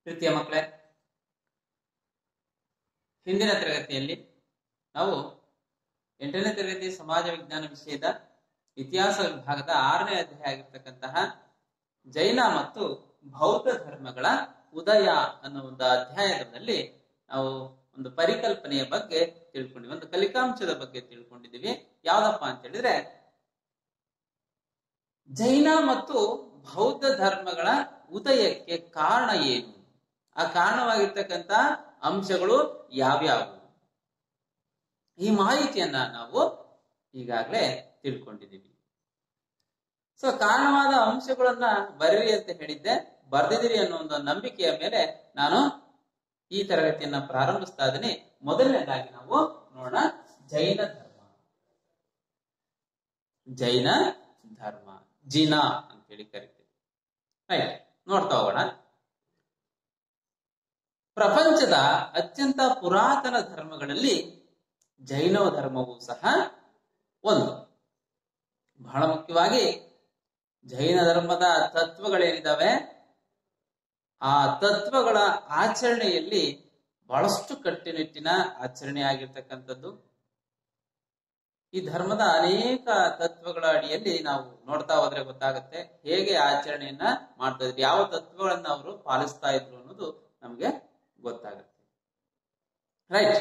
ಪ್ರೀತಿಯ ಮಕ್ಕಳೇ ಹಿಂದಿನ ತರಗತಿಯಲ್ಲಿ ನಾವು ಎಂಟನೇ ತರಗತಿ ಸಮಾಜ ವಿಜ್ಞಾನ ವಿಷಯದ ಇತಿಹಾಸ ವಿಭಾಗದ ಆರನೇ ಅಧ್ಯಾಯ ಆಗಿರ್ತಕ್ಕಂತಹ ಜೈನ ಮತ್ತು ಬೌದ್ಧ ಧರ್ಮಗಳ ಉದಯ ಅನ್ನೋ ಒಂದು ಅಧ್ಯಾಯದಲ್ಲಿ ನಾವು ಒಂದು ಪರಿಕಲ್ಪನೆಯ ಬಗ್ಗೆ ತಿಳ್ಕೊಂಡಿವಿ ಒಂದು ಕಲಿಕಾಂಶದ ಬಗ್ಗೆ ತಿಳ್ಕೊಂಡಿದ್ದೀವಿ ಯಾವ್ದಪ್ಪ ಅಂತ ಹೇಳಿದ್ರೆ ಜೈನ ಮತ್ತು ಬೌದ್ಧ ಧರ್ಮಗಳ ಉದಯಕ್ಕೆ ಕಾರಣ ಏನು ಆ ಕಾರಣವಾಗಿರ್ತಕ್ಕಂಥ ಅಂಶಗಳು ಯಾವ್ಯಾವು ಈ ಮಾಹಿತಿಯನ್ನ ನಾವು ಈಗಾಗಲೇ ತಿಳ್ಕೊಂಡಿದ್ದೀವಿ ಸೊ ಕಾರಣವಾದ ಅಂಶಗಳನ್ನ ಬರೀರಿ ಅಂತ ಹೇಳಿದ್ದೆ ಬರ್ದಿದಿರಿ ಅನ್ನೋ ಒಂದು ನಂಬಿಕೆಯ ಮೇಲೆ ನಾನು ಈ ತರಗತಿಯನ್ನ ಪ್ರಾರಂಭಿಸ್ತಾ ಇದ್ದೀನಿ ಮೊದಲನೇದಾಗಿ ನಾವು ನೋಡೋಣ ಜೈನ ಧರ್ಮ ಜೈನ ಧರ್ಮ ಜಿನಾ ಅಂತೇಳಿ ಕರಿತೀವಿ ರೈಟ್ ನೋಡ್ತಾ ಹೋಗೋಣ ಪ್ರಪಂಚದ ಅತ್ಯಂತ ಪುರಾತನ ಧರ್ಮಗಳಲ್ಲಿ ಜೈನ ಧರ್ಮವು ಸಹ ಒಂದು ಬಹಳ ಮುಖ್ಯವಾಗಿ ಜೈನ ಧರ್ಮದ ತತ್ವಗಳೇನಿದಾವೆ ಆ ತತ್ವಗಳ ಆಚರಣೆಯಲ್ಲಿ ಬಹಳಷ್ಟು ಕಟ್ಟುನಿಟ್ಟಿನ ಆಚರಣೆ ಆಗಿರ್ತಕ್ಕಂಥದ್ದು ಈ ಧರ್ಮದ ಅನೇಕ ತತ್ವಗಳ ಅಡಿಯಲ್ಲಿ ನಾವು ನೋಡ್ತಾ ಹೋದ್ರೆ ಗೊತ್ತಾಗುತ್ತೆ ಹೇಗೆ ಆಚರಣೆಯನ್ನ ಮಾಡ್ತಾ ಇದ್ರು ಯಾವ ತತ್ವಗಳನ್ನ ಅವರು ಪಾಲಿಸ್ತಾ ಇದ್ರು ಅನ್ನೋದು ನಮ್ಗೆ ಗೊತ್ತಾಗುತ್ತೆ ರೈಟ್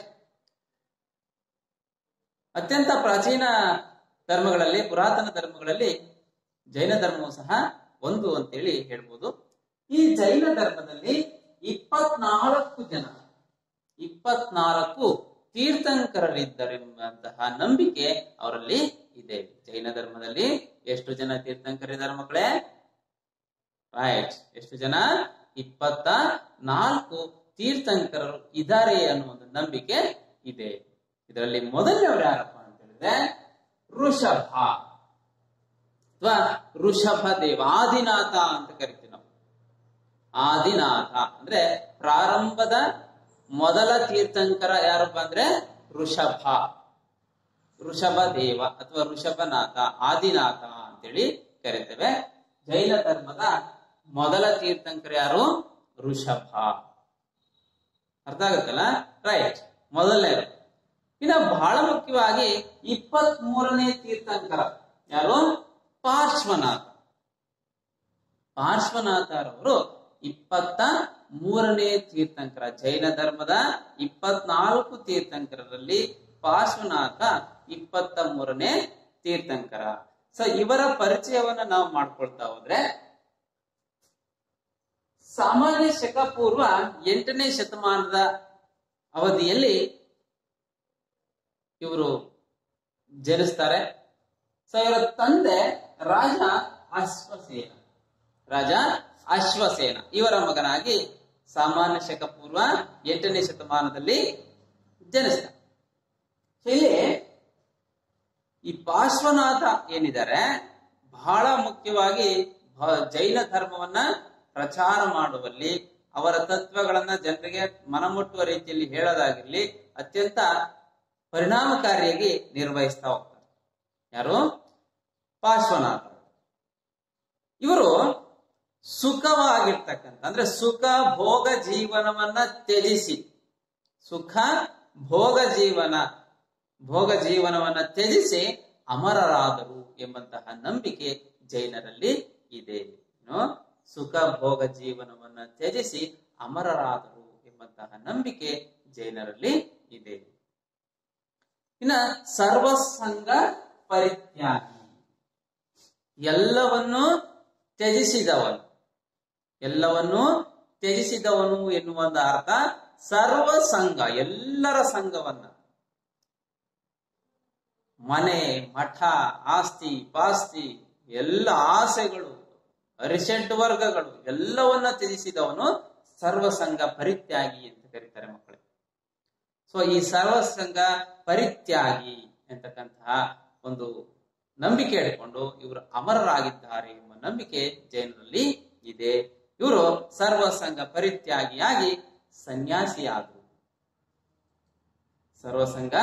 ಅತ್ಯಂತ ಪ್ರಾಚೀನ ಧರ್ಮಗಳಲ್ಲಿ ಪುರಾತನ ಧರ್ಮಗಳಲ್ಲಿ ಜೈನ ಧರ್ಮವು ಸಹ ಒಂದು ಅಂತೇಳಿ ಹೇಳ್ಬೋದು ಈ ಜೈನ ಧರ್ಮದಲ್ಲಿ ಇಪ್ಪತ್ನಾಲ್ಕು ಜನ ಇಪ್ಪತ್ನಾಲ್ಕು ತೀರ್ಥಂಕರರಿದ್ದರೆಂಬಂತಹ ನಂಬಿಕೆ ಅವರಲ್ಲಿ ಇದೆ ಜೈನ ಧರ್ಮದಲ್ಲಿ ಎಷ್ಟು ಜನ ತೀರ್ಥಂಕರಿದ್ದಾರೆ ಮಕ್ಕಳೇ ರೈಟ್ ಎಷ್ಟು ಜನ ಇಪ್ಪತ್ತ ನಾಲ್ಕು ತೀರ್ಥಂಕರರು ಇದ್ದಾರೆ ಅನ್ನೋ ಒಂದು ನಂಬಿಕೆ ಇದೆ ಇದರಲ್ಲಿ ಮೊದಲನೇವರು ಯಾರಪ್ಪ ಅಂತ ಹೇಳಿದ್ರೆ ಋಷಭ ಅಥವಾ ಋಷಭ ದೇವ ಆದಿನಾಥ ಅಂತ ಕರಿತೀವಿ ನಾವು ಆದಿನಾಥ ಅಂದ್ರೆ ಪ್ರಾರಂಭದ ಮೊದಲ ತೀರ್ಥಂಕರ ಯಾರಪ್ಪ ಅಂದ್ರೆ ಋಷಭ ಋಷಭ ದೇವ ಅಥವಾ ಋಷಭನಾಥ ಆದಿನಾಥ ಅಂತೇಳಿ ಕರಿತೇವೆ ಜೈನ ಧರ್ಮದ ಮೊದಲ ತೀರ್ಥಂಕರ ಯಾರು ಋಷಭ ಅರ್ಥ ಆಗುತ್ತಲ್ಲ ರೈಟ್ ಮೊದಲನೇದು ಇನ್ನು ಬಹಳ ಮುಖ್ಯವಾಗಿ ಇಪ್ಪತ್ತ್ ಮೂರನೇ ತೀರ್ಥಂಕರ ಯಾರು ಪಾರ್ಶ್ವನಾಥ ಪಾರ್ಶ್ವನಾಥರವರು ಇಪ್ಪತ್ತ ಮೂರನೇ ತೀರ್ಥಂಕರ ಜೈನ ಧರ್ಮದ ಇಪ್ಪತ್ನಾಲ್ಕು ತೀರ್ಥಂಕರರಲ್ಲಿ ಪಾರ್ಶ್ವನಾಥ ಇಪ್ಪತ್ತ ಮೂರನೇ ತೀರ್ಥಂಕರ ಸೊ ಇವರ ಪರಿಚಯವನ್ನ ನಾವು ಮಾಡ್ಕೊಳ್ತಾ ಹೋದ್ರೆ ಸಾಮಾನ್ಯ ಶಕ ಪೂರ್ವ ಎಂಟನೇ ಶತಮಾನದ ಅವಧಿಯಲ್ಲಿ ಇವರು ಜನಿಸ್ತಾರೆ ಸೊ ಇವರ ತಂದೆ ರಾಜ ಅಶ್ವಸೇನ ರಾಜ ಅಶ್ವಸೇನ ಇವರ ಮಗನಾಗಿ ಸಾಮಾನ್ಯ ಶಕ ಪೂರ್ವ ಎಂಟನೇ ಶತಮಾನದಲ್ಲಿ ಜನಿಸ್ತಾರೆ ಇಲ್ಲಿ ಈ ಪಾರ್ಶ್ವನಾಥ ಏನಿದ್ದಾರೆ ಬಹಳ ಮುಖ್ಯವಾಗಿ ಜೈನ ಧರ್ಮವನ್ನ ಪ್ರಚಾರ ಮಾಡುವಲ್ಲಿ ಅವರ ತತ್ವಗಳನ್ನ ಜನರಿಗೆ ಮನಮುಟ್ಟುವ ರೀತಿಯಲ್ಲಿ ಹೇಳೋದಾಗಿರ್ಲಿ ಅತ್ಯಂತ ಪರಿಣಾಮಕಾರಿಯಾಗಿ ನಿರ್ವಹಿಸ್ತಾ ಹೋಗ್ತಾರೆ ಯಾರು ಪಾರ್ಶ್ವನಾಥ ಇವರು ಸುಖವಾಗಿರ್ತಕ್ಕಂಥ ಅಂದ್ರೆ ಸುಖ ಭೋಗ ಜೀವನವನ್ನ ತ್ಯಜಿಸಿ ಸುಖ ಭೋಗ ಜೀವನ ಭೋಗ ಜೀವನವನ್ನ ತ್ಯಜಿಸಿ ಅಮರರಾದರು ಎಂಬಂತಹ ನಂಬಿಕೆ ಜೈನರಲ್ಲಿ ಇದೆ ಸುಖ ಭೋಗ ಜೀವನವನ್ನ ತ್ಯಜಿಸಿ ಅಮರರಾದರು ಎಂಬಂತಹ ನಂಬಿಕೆ ಜೈನರಲ್ಲಿ ಇದೆ ಇನ್ನ ಸರ್ವಸಂಗ ಪರಿತ್ಯಾಗಿ ಎಲ್ಲವನ್ನೂ ತ್ಯಜಿಸಿದವನು ಎಲ್ಲವನ್ನೂ ತ್ಯಜಿಸಿದವನು ಎನ್ನುವ ಒಂದು ಅರ್ಥ ಸರ್ವ ಸಂಘ ಎಲ್ಲರ ಸಂಘವನ್ನ ಮನೆ ಮಠ ಆಸ್ತಿ ಪಾಸ್ತಿ ಎಲ್ಲ ಆಸೆಗಳು ಅರಿಷಡ್ ವರ್ಗಗಳು ಎಲ್ಲವನ್ನ ತ್ಯಜಿಸಿದವನು ಸರ್ವಸಂಗ ಪರಿತ್ಯಾಗಿ ಅಂತ ಕರೀತಾರೆ ಮಕ್ಕಳು ಸೊ ಈ ಸರ್ವಸಂಗ ಪರಿತ್ಯಾಗಿ ಎಂತಕ್ಕಂತಹ ಒಂದು ನಂಬಿಕೆ ಹಿಡ್ಕೊಂಡು ಇವರು ಅಮರರಾಗಿದ್ದಾರೆ ಎಂಬ ನಂಬಿಕೆ ಜೈನರಲ್ಲಿ ಇದೆ ಇವರು ಸರ್ವಸಂಗ ಪರಿತ್ಯಾಗಿಯಾಗಿ ಸನ್ಯಾಸಿಯಾದರು ಸರ್ವಸಂಗ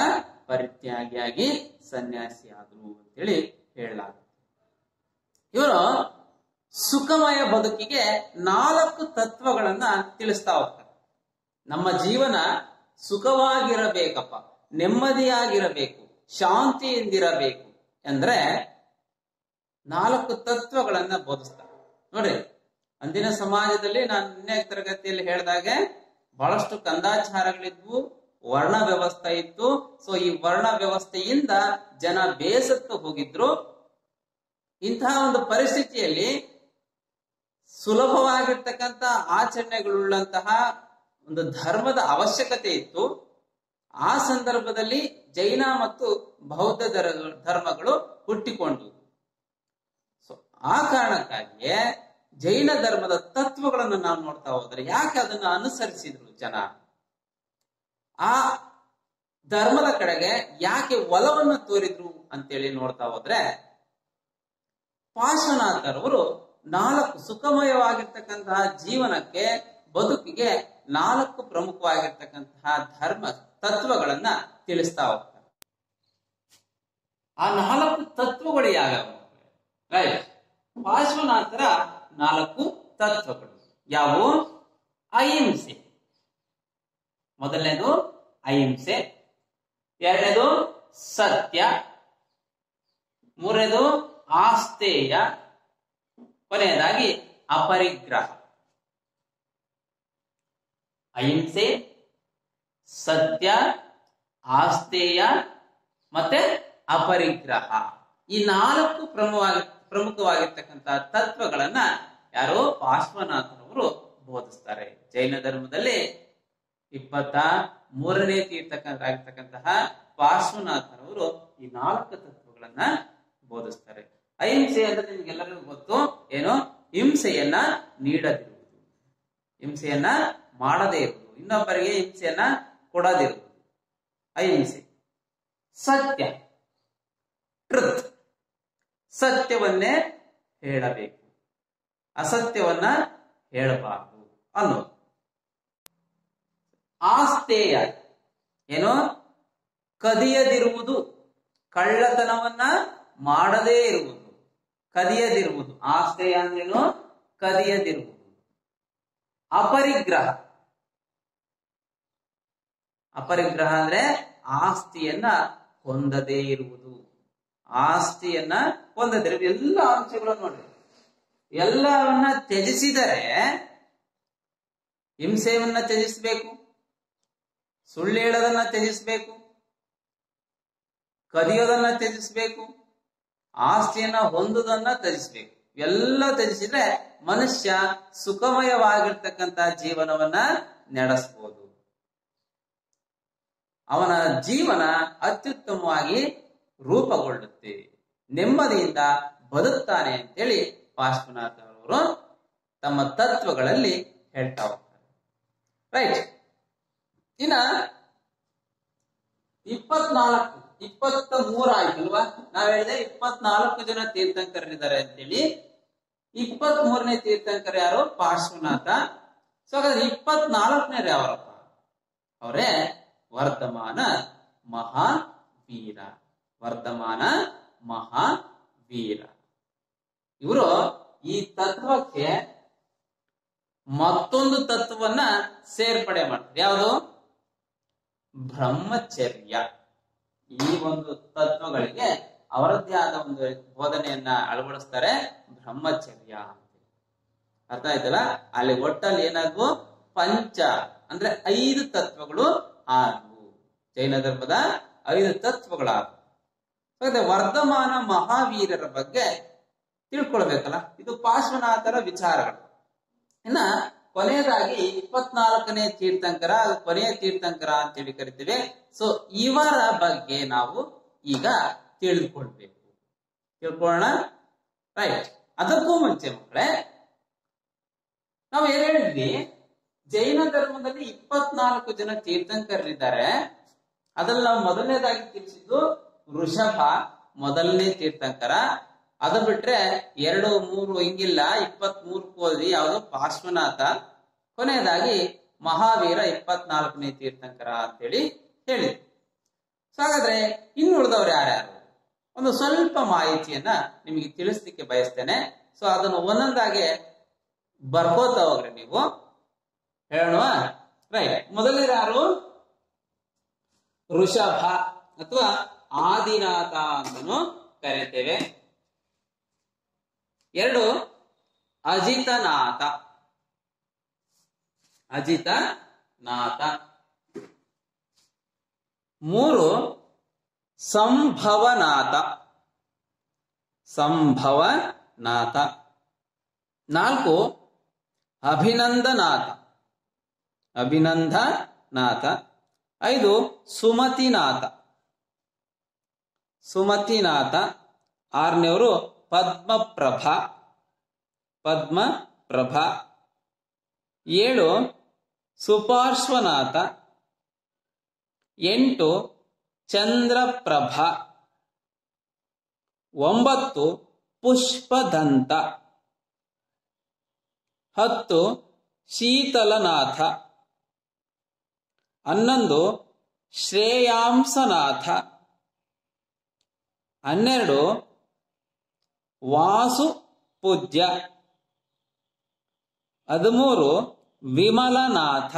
ಪರಿತ್ಯಾಗಿಯಾಗಿ ಸನ್ಯಾಸಿಯಾದರು ಅಂತೇಳಿ ಹೇಳಲಾಗುತ್ತೆ ಇವರು ಸುಖಮಯ ಬದುಕಿಗೆ ನಾಲ್ಕು ತತ್ವಗಳನ್ನ ತಿಳಿಸ್ತಾ ಹೋಗ್ತಾರೆ ನಮ್ಮ ಜೀವನ ಸುಖವಾಗಿರಬೇಕಪ್ಪ ನೆಮ್ಮದಿಯಾಗಿರಬೇಕು ಶಾಂತಿಯಿಂದಿರಬೇಕು ಅಂದ್ರೆ ನಾಲ್ಕು ತತ್ವಗಳನ್ನ ಬೋಧಿಸ್ತಾರೆ ನೋಡ್ರಿ ಅಂದಿನ ಸಮಾಜದಲ್ಲಿ ನಾನು ನಿನ್ನೆ ತರಗತಿಯಲ್ಲಿ ಹೇಳಿದಾಗೆ ಬಹಳಷ್ಟು ಕಂದಾಚಾರಗಳಿದ್ವು ವರ್ಣ ವ್ಯವಸ್ಥೆ ಇತ್ತು ಸೊ ಈ ವರ್ಣ ವ್ಯವಸ್ಥೆಯಿಂದ ಜನ ಬೇಸತ್ತು ಹೋಗಿದ್ರು ಇಂತಹ ಒಂದು ಪರಿಸ್ಥಿತಿಯಲ್ಲಿ ಸುಲಭವಾಗಿರ್ತಕ್ಕಂಥ ಆಚರಣೆಗಳುಳ್ಳಂತಹ ಒಂದು ಧರ್ಮದ ಅವಶ್ಯಕತೆ ಇತ್ತು ಆ ಸಂದರ್ಭದಲ್ಲಿ ಜೈನ ಮತ್ತು ಬೌದ್ಧ ಧರ- ಧರ್ಮಗಳು ಹುಟ್ಟಿಕೊಂಡು ಸೊ ಆ ಕಾರಣಕ್ಕಾಗಿಯೇ ಜೈನ ಧರ್ಮದ ತತ್ವಗಳನ್ನು ನಾವು ನೋಡ್ತಾ ಹೋದ್ರೆ ಯಾಕೆ ಅದನ್ನು ಅನುಸರಿಸಿದ್ರು ಜನ ಆ ಧರ್ಮದ ಕಡೆಗೆ ಯಾಕೆ ಒಲವನ್ನು ತೋರಿದ್ರು ಅಂತೇಳಿ ನೋಡ್ತಾ ಹೋದ್ರೆ ಪಾರ್ಶ್ವನಾಥರವರು ನಾಲ್ಕು ಸುಖಮಯವಾಗಿರ್ತಕ್ಕಂತಹ ಜೀವನಕ್ಕೆ ಬದುಕಿಗೆ ನಾಲ್ಕು ಪ್ರಮುಖವಾಗಿರ್ತಕ್ಕಂತಹ ಧರ್ಮ ತತ್ವಗಳನ್ನ ತಿಳಿಸ್ತಾ ಹೋಗ್ತಾರೆ ಆ ನಾಲ್ಕು ತತ್ವಗಳು ಯಾವ್ಯಾವ ರೈಟ್ ಪಾರ್ಶ್ವನಾಥರ ನಾಲ್ಕು ತತ್ವಗಳು ಯಾವುವು ಅಹಿಂಸೆ ಮೊದಲನೇದು ಅಹಿಂಸೆ ಎರಡನೇದು ಸತ್ಯ ಮೂರನೇದು ಆಸ್ತೇಯ ಕೊನೆಯದಾಗಿ ಅಪರಿಗ್ರಹ ಅಹಿಂಸೆ ಸತ್ಯ ಆಸ್ತೇಯ ಮತ್ತೆ ಅಪರಿಗ್ರಹ ಈ ನಾಲ್ಕು ಪ್ರಮುಖವಾಗಿ ಪ್ರಮುಖವಾಗಿರ್ತಕ್ಕಂತಹ ತತ್ವಗಳನ್ನ ಯಾರೋ ಪಾರ್ಶ್ವನಾಥರವರು ಬೋಧಿಸ್ತಾರೆ ಜೈನ ಧರ್ಮದಲ್ಲಿ ಇಪ್ಪತ್ತ ಮೂರನೇ ತೀರ್ಥಕರಾಗಿರ್ತಕ್ಕಂತಹ ಪಾರ್ಶ್ವನಾಥರವರು ಈ ನಾಲ್ಕು ತತ್ವಗಳನ್ನ ಬೋಧಿಸ್ತಾರೆ ಅಹಿಂಸೆ ಅಂದ್ರೆ ನಿಮ್ಗೆಲ್ಲರಿಗೂ ಗೊತ್ತು ಏನು ಹಿಂಸೆಯನ್ನ ನೀಡದಿರುವುದು ಹಿಂಸೆಯನ್ನ ಮಾಡದೇ ಇರುವುದು ಇನ್ನೊಬ್ಬರಿಗೆ ಹಿಂಸೆಯನ್ನ ಕೊಡದಿರುವುದು ಅಹಿಂಸೆ ಸತ್ಯ ಟ್ರುತ್ ಸತ್ಯವನ್ನೇ ಹೇಳಬೇಕು ಅಸತ್ಯವನ್ನ ಹೇಳಬಾರದು ಅನ್ನೋದು ಆಸ್ತೇಯ ಏನು ಕದಿಯದಿರುವುದು ಕಳ್ಳತನವನ್ನ ಮಾಡದೇ ಇರುವುದು ಕದಿಯದಿರುವುದು ಆಸ್ತೇಯ ಅಂದ್ರೇನು ಕದಿಯದಿರುವುದು ಅಪರಿಗ್ರಹ ಅಪರಿಗ್ರಹ ಅಂದ್ರೆ ಆಸ್ತಿಯನ್ನ ಹೊಂದದೇ ಇರುವುದು ಆಸ್ತಿಯನ್ನ ಹೊಂದದೇ ಇರುವುದು ಎಲ್ಲ ಅಂಶಗಳು ನೋಡ್ರಿ ಎಲ್ಲವನ್ನ ತ್ಯಜಿಸಿದರೆ ಹಿಂಸೆಯನ್ನ ತ್ಯಜಿಸಬೇಕು ಸುಳ್ಳು ಹೇಳೋದನ್ನ ತ್ಯಜಿಸಬೇಕು ಕದಿಯೋದನ್ನ ತ್ಯಜಿಸಬೇಕು ಆಸ್ತಿಯನ್ನ ಹೊಂದುದನ್ನ ತ್ಯಜಿಸಬೇಕು ಎಲ್ಲ ತ್ಯಜಿಸಿದ್ರೆ ಮನುಷ್ಯ ಸುಖಮಯವಾಗಿರ್ತಕ್ಕಂಥ ಜೀವನವನ್ನ ನಡೆಸಬಹುದು ಅವನ ಜೀವನ ಅತ್ಯುತ್ತಮವಾಗಿ ರೂಪುಗೊಳ್ಳುತ್ತೆ ನೆಮ್ಮದಿಯಿಂದ ಬದುಕ್ತಾನೆ ಅಂತೇಳಿ ಪಾರ್ಶ್ವನಾಥ ಅವರು ತಮ್ಮ ತತ್ವಗಳಲ್ಲಿ ಹೇಳ್ತಾ ಹೋಗ್ತಾರೆ ರೈಟ್ ಇನ್ನ ಇಪ್ಪತ್ನಾಲ್ಕು ಇಪ್ಪತ್ತ ಮೂರ ಆಯ್ತಲ್ವಾ ನಾವ್ ಹೇಳಿದೆ ಇಪ್ಪತ್ನಾಲ್ಕು ಜನ ತೀರ್ಥಂಕರರಿದ್ದಾರೆ ಅಂತೇಳಿ ಇಪ್ಪತ್ತ್ ಮೂರನೇ ತೀರ್ಥಂಕರ ಯಾರು ಪಾರ್ಶ್ವನಾಥ ಸೊ ಹಾಗಾದ್ರೆ ಇಪ್ಪತ್ನಾಲ್ಕನೇ ಯಾವರಪ್ಪ ಅವರೇ ವರ್ಧಮಾನ ಮಹಾವೀರ ವರ್ಧಮಾನ ಮಹಾವೀರ ಇವರು ಈ ತತ್ವಕ್ಕೆ ಮತ್ತೊಂದು ತತ್ವವನ್ನ ಸೇರ್ಪಡೆ ಮಾಡ್ತಾರೆ ಯಾವುದು ಬ್ರಹ್ಮಚರ್ಯ ಈ ಒಂದು ತತ್ವಗಳಿಗೆ ಅವರದ್ದೇ ಆದ ಒಂದು ಬೋಧನೆಯನ್ನ ಅಳವಡಿಸ್ತಾರೆ ಬ್ರಹ್ಮಚರ್ಯ ಅಂತ ಅರ್ಥ ಆಯ್ತಲ್ಲ ಅಲ್ಲಿ ಒಟ್ಟಲ್ಲಿ ಏನಾದ್ವು ಪಂಚ ಅಂದ್ರೆ ಐದು ತತ್ವಗಳು ಆದವು ಜೈನ ಧರ್ಮದ ಐದು ತತ್ವಗಳಾದವು ಹಾಗಾದ್ರೆ ವರ್ಧಮಾನ ಮಹಾವೀರರ ಬಗ್ಗೆ ತಿಳ್ಕೊಳ್ಬೇಕಲ್ಲ ಇದು ಪಾರ್ಶ್ವನಾಥರ ವಿಚಾರಗಳು ಇನ್ನ ಕೊನೆಯದಾಗಿ ಇಪ್ಪತ್ನಾಲ್ಕನೇ ತೀರ್ಥಂಕರ ಅದು ಕೊನೆಯ ತೀರ್ಥಂಕರ ಅಂತೇಳಿ ಕರಿತೀವಿ ಸೊ ಇವರ ಬಗ್ಗೆ ನಾವು ಈಗ ತಿಳಿದುಕೊಳ್ಬೇಕು ತಿಳ್ಕೊಳ್ಳೋಣ ರೈಟ್ ಅದಕ್ಕೂ ಮುಂಚೆ ಮಕ್ಕಳೇ ನಾವು ಏನ್ ಹೇಳಿದ್ವಿ ಜೈನ ಧರ್ಮದಲ್ಲಿ ಇಪ್ಪತ್ನಾಲ್ಕು ಜನ ತೀರ್ಥಂಕರರಿದ್ದಾರೆ ಅದ್ರಲ್ಲಿ ನಾವು ಮೊದಲನೇದಾಗಿ ತಿಳಿಸಿದ್ದು ವೃಷಭ ಮೊದಲನೇ ತೀರ್ಥಂಕರ ಅದು ಬಿಟ್ರೆ ಎರಡು ಮೂರು ಹಿಂಗಿಲ್ಲ ಇಪ್ಪತ್ತ್ ಮೂರಕ್ಕೂ ಹೋದ್ವಿ ಯಾವುದು ಪಾರ್ಶ್ವನಾಥ ಕೊನೆಯದಾಗಿ ಮಹಾವೀರ ಇಪ್ಪತ್ನಾಲ್ಕನೇ ತೀರ್ಥಂಕರ ಅಂತೇಳಿ ಹೇಳಿದ್ವಿ ಸೊ ಹಾಗಾದ್ರೆ ಇನ್ನು ಉಳಿದವ್ರು ಯಾರ್ಯಾರು ಒಂದು ಸ್ವಲ್ಪ ಮಾಹಿತಿಯನ್ನ ನಿಮಗೆ ತಿಳಿಸ್ಲಿಕ್ಕೆ ಬಯಸ್ತೇನೆ ಸೊ ಅದನ್ನು ಒಂದೊಂದಾಗೆ ಬರ್ಕೋತ ಹೋಗ್ರಿ ನೀವು ಹೇಳೋಣ ರೈಟ್ ಮೊದಲನೇದು ಯಾರು ಋಷಭ ಅಥವಾ ಆದಿನಾಥ ಅಂತನೂ ಕರೀತೇವೆ ಎರಡು ಅಜಿತನಾಥ ಅಜಿತನಾಥ ಮೂರು ಸಂಭವನಾಥ ಸಂಭವನಾಥ ನಾಲ್ಕು ಅಭಿನಂದನಾಥ ಅಭಿನಂದನಾಥ ಐದು ಸುಮತಿನಾಥ ಸುಮತಿನಾಥ ಆರನೇವರು ಪದ್ಮಪ್ರಭ ಪದ್ಮಪ್ರಭ ಏಳು ಸುಪಾರ್ಶ್ವನಾಥ ಎಂಟು ಚಂದ್ರಪ್ರಭ ಒಂಬತ್ತು ಪುಷ್ಪದಂತ ಹತ್ತು ಶೀತಲನಾಥ ಹನ್ನೊಂದು ಶ್ರೇಯಾಂಸನಾಥ ಹನ್ನೆರಡು ವಾಸು ಪೂಜ್ಯ ಹದಿಮೂರು ವಿಮಲನಾಥ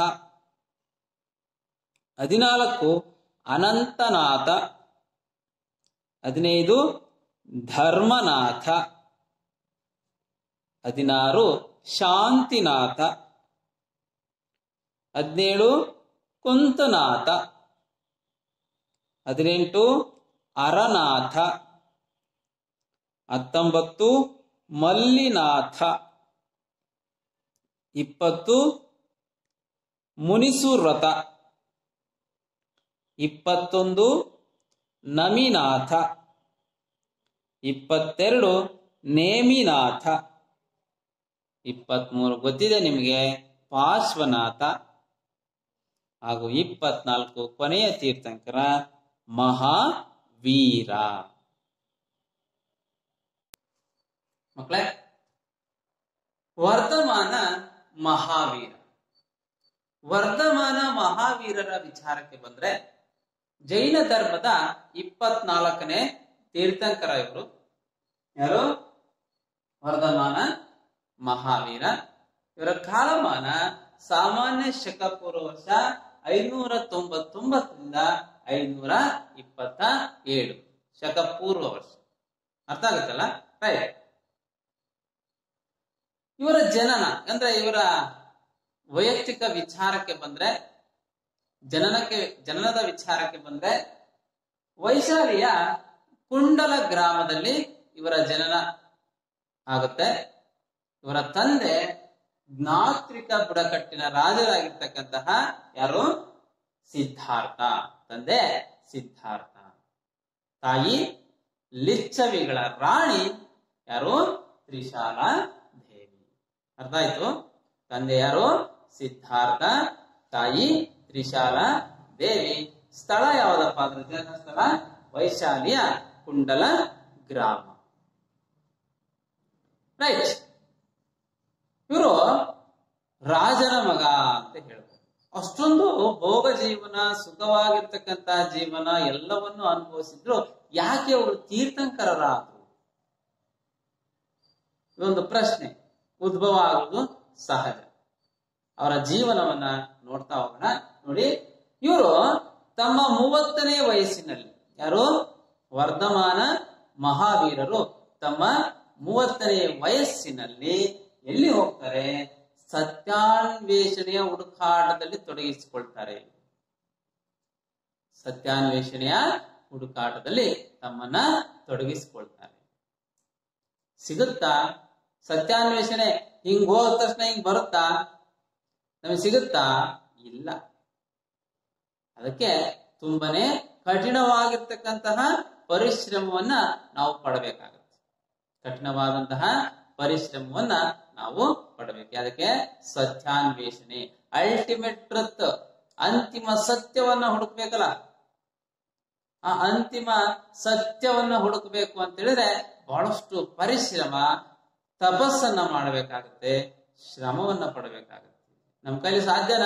ಹದಿನಾಲ್ಕು ಅನಂತನಾಥ ಹದಿನೈದು ಧರ್ಮನಾಥ ಹದಿನಾರು ಶಾಂತಿನಾಥ ಹದಿನೇಳು ಕುಂತನಾಥ ಹದಿನೆಂಟು ಅರನಾಥ ಹತ್ತೊಂಬತ್ತು ಮಲ್ಲಿನಾಥ ಇಪ್ಪತ್ತು ಮುನಿಸುವ್ರತ ಇಪ್ಪತ್ತೊಂದು ನಮಿನಾಥ ಇಪ್ಪತ್ತೆರಡು ನೇಮಿನಾಥ ಇಪ್ಪತ್ಮೂರು ಗೊತ್ತಿದೆ ನಿಮಗೆ ಪಾರ್ಶ್ವನಾಥ ಹಾಗೂ ಇಪ್ಪತ್ನಾಲ್ಕು ಕೊನೆಯ ತೀರ್ಥಂಕರ ಮಹಾವೀರ ಮಕ್ಕಳೇ ವರ್ಧಮಾನ ಮಹಾವೀರ ವರ್ಧಮಾನ ಮಹಾವೀರರ ವಿಚಾರಕ್ಕೆ ಬಂದ್ರೆ ಜೈನ ಧರ್ಮದ ಇಪ್ಪತ್ನಾಲ್ಕನೇ ತೀರ್ಥಂಕರ ಇವರು ಯಾರು ವರ್ಧಮಾನ ಮಹಾವೀರ ಇವರ ಕಾಲಮಾನ ಸಾಮಾನ್ಯ ಶಕ ಪೂರ್ವ ವರ್ಷ ಐನೂರ ತೊಂಬತ್ತೊಂಬತ್ತರಿಂದ ಐನೂರ ಇಪ್ಪತ್ತ ಏಳು ಶಕ ಪೂರ್ವ ವರ್ಷ ಅರ್ಥ ಆಗುತ್ತಲ್ಲ ರೈಟ್ ಇವರ ಜನನ ಅಂದ್ರೆ ಇವರ ವೈಯಕ್ತಿಕ ವಿಚಾರಕ್ಕೆ ಬಂದ್ರೆ ಜನನಕ್ಕೆ ಜನನದ ವಿಚಾರಕ್ಕೆ ಬಂದ್ರೆ ವೈಶಾಲಿಯ ಕುಂಡಲ ಗ್ರಾಮದಲ್ಲಿ ಇವರ ಜನನ ಆಗುತ್ತೆ ಇವರ ತಂದೆ ಜ್ಞಾತ್ರಿಕ ಬುಡಕಟ್ಟಿನ ರಾಜರಾಗಿರ್ತಕ್ಕಂತಹ ಯಾರು ಸಿದ್ಧಾರ್ಥ ತಂದೆ ಸಿದ್ಧಾರ್ಥ ತಾಯಿ ಲಿಚ್ಚವಿಗಳ ರಾಣಿ ಯಾರು ತ್ರಿಶಾಲ ದೇವಿ ಅರ್ಥ ಆಯ್ತು ತಂದೆ ಯಾರು ಸಿದ್ಧಾರ್ಥ ತಾಯಿ ತ್ರಿಶಾಲ ದೇವಿ ಸ್ಥಳ ಯಾವ್ದಪ್ಪ ಅಂದ್ರೆ ಜನ್ಮಸ್ಥಳ ವೈಶಾಲಿಯ ಕುಂಡಲ ಗ್ರಾಮ ರೈಟ್ ಇವರು ರಾಜನ ಮಗ ಅಂತ ಹೇಳ್ಬೋದು ಅಷ್ಟೊಂದು ಭೋಗ ಜೀವನ ಸುಖವಾಗಿರ್ತಕ್ಕಂತ ಜೀವನ ಎಲ್ಲವನ್ನು ಅನುಭವಿಸಿದ್ರು ಯಾಕೆ ಅವರು ತೀರ್ಥಂಕರರಾದ್ರು ಇದೊಂದು ಪ್ರಶ್ನೆ ಉದ್ಭವ ಆಗುವುದು ಸಹಜ ಅವರ ಜೀವನವನ್ನ ನೋಡ್ತಾ ಹೋಗೋಣ ನೋಡಿ ಇವರು ತಮ್ಮ ಮೂವತ್ತನೇ ವಯಸ್ಸಿನಲ್ಲಿ ಯಾರು ವರ್ಧಮಾನ ಮಹಾವೀರರು ತಮ್ಮ ಮೂವತ್ತನೇ ವಯಸ್ಸಿನಲ್ಲಿ ಎಲ್ಲಿ ಹೋಗ್ತಾರೆ ಸತ್ಯಾನ್ವೇಷಣೆಯ ಹುಡುಕಾಟದಲ್ಲಿ ತೊಡಗಿಸಿಕೊಳ್ತಾರೆ ಸತ್ಯಾನ್ವೇಷಣೆಯ ಹುಡುಕಾಟದಲ್ಲಿ ತಮ್ಮನ್ನ ತೊಡಗಿಸಿಕೊಳ್ತಾರೆ ಸಿಗುತ್ತಾ ಸತ್ಯಾನ್ವೇಷಣೆ ಹಿಂಗ್ ಹೋದ ತಕ್ಷಣ ಹಿಂಗ್ ಬರುತ್ತಾ ನಮಗೆ ಸಿಗುತ್ತಾ ಇಲ್ಲ ಅದಕ್ಕೆ ತುಂಬಾನೇ ಕಠಿಣವಾಗಿರ್ತಕ್ಕಂತಹ ಪರಿಶ್ರಮವನ್ನ ನಾವು ಪಡಬೇಕಾಗುತ್ತೆ ಕಠಿಣವಾದಂತಹ ಪರಿಶ್ರಮವನ್ನ ನಾವು ಪಡಬೇಕು ಅದಕ್ಕೆ ಸತ್ಯಾನ್ವೇಷಣೆ ಅಲ್ಟಿಮೇಟ್ ಟ್ರತ್ ಅಂತಿಮ ಸತ್ಯವನ್ನ ಹುಡುಕ್ಬೇಕಲ್ಲ ಆ ಅಂತಿಮ ಸತ್ಯವನ್ನ ಹುಡುಕಬೇಕು ಅಂತ ಹೇಳಿದ್ರೆ ಬಹಳಷ್ಟು ಪರಿಶ್ರಮ ತಪಸ್ಸನ್ನ ಮಾಡಬೇಕಾಗುತ್ತೆ ಶ್ರಮವನ್ನ ಪಡಬೇಕಾಗುತ್ತೆ ನಮ್ ಕೈಲಿ ಸಾಧ್ಯನಾ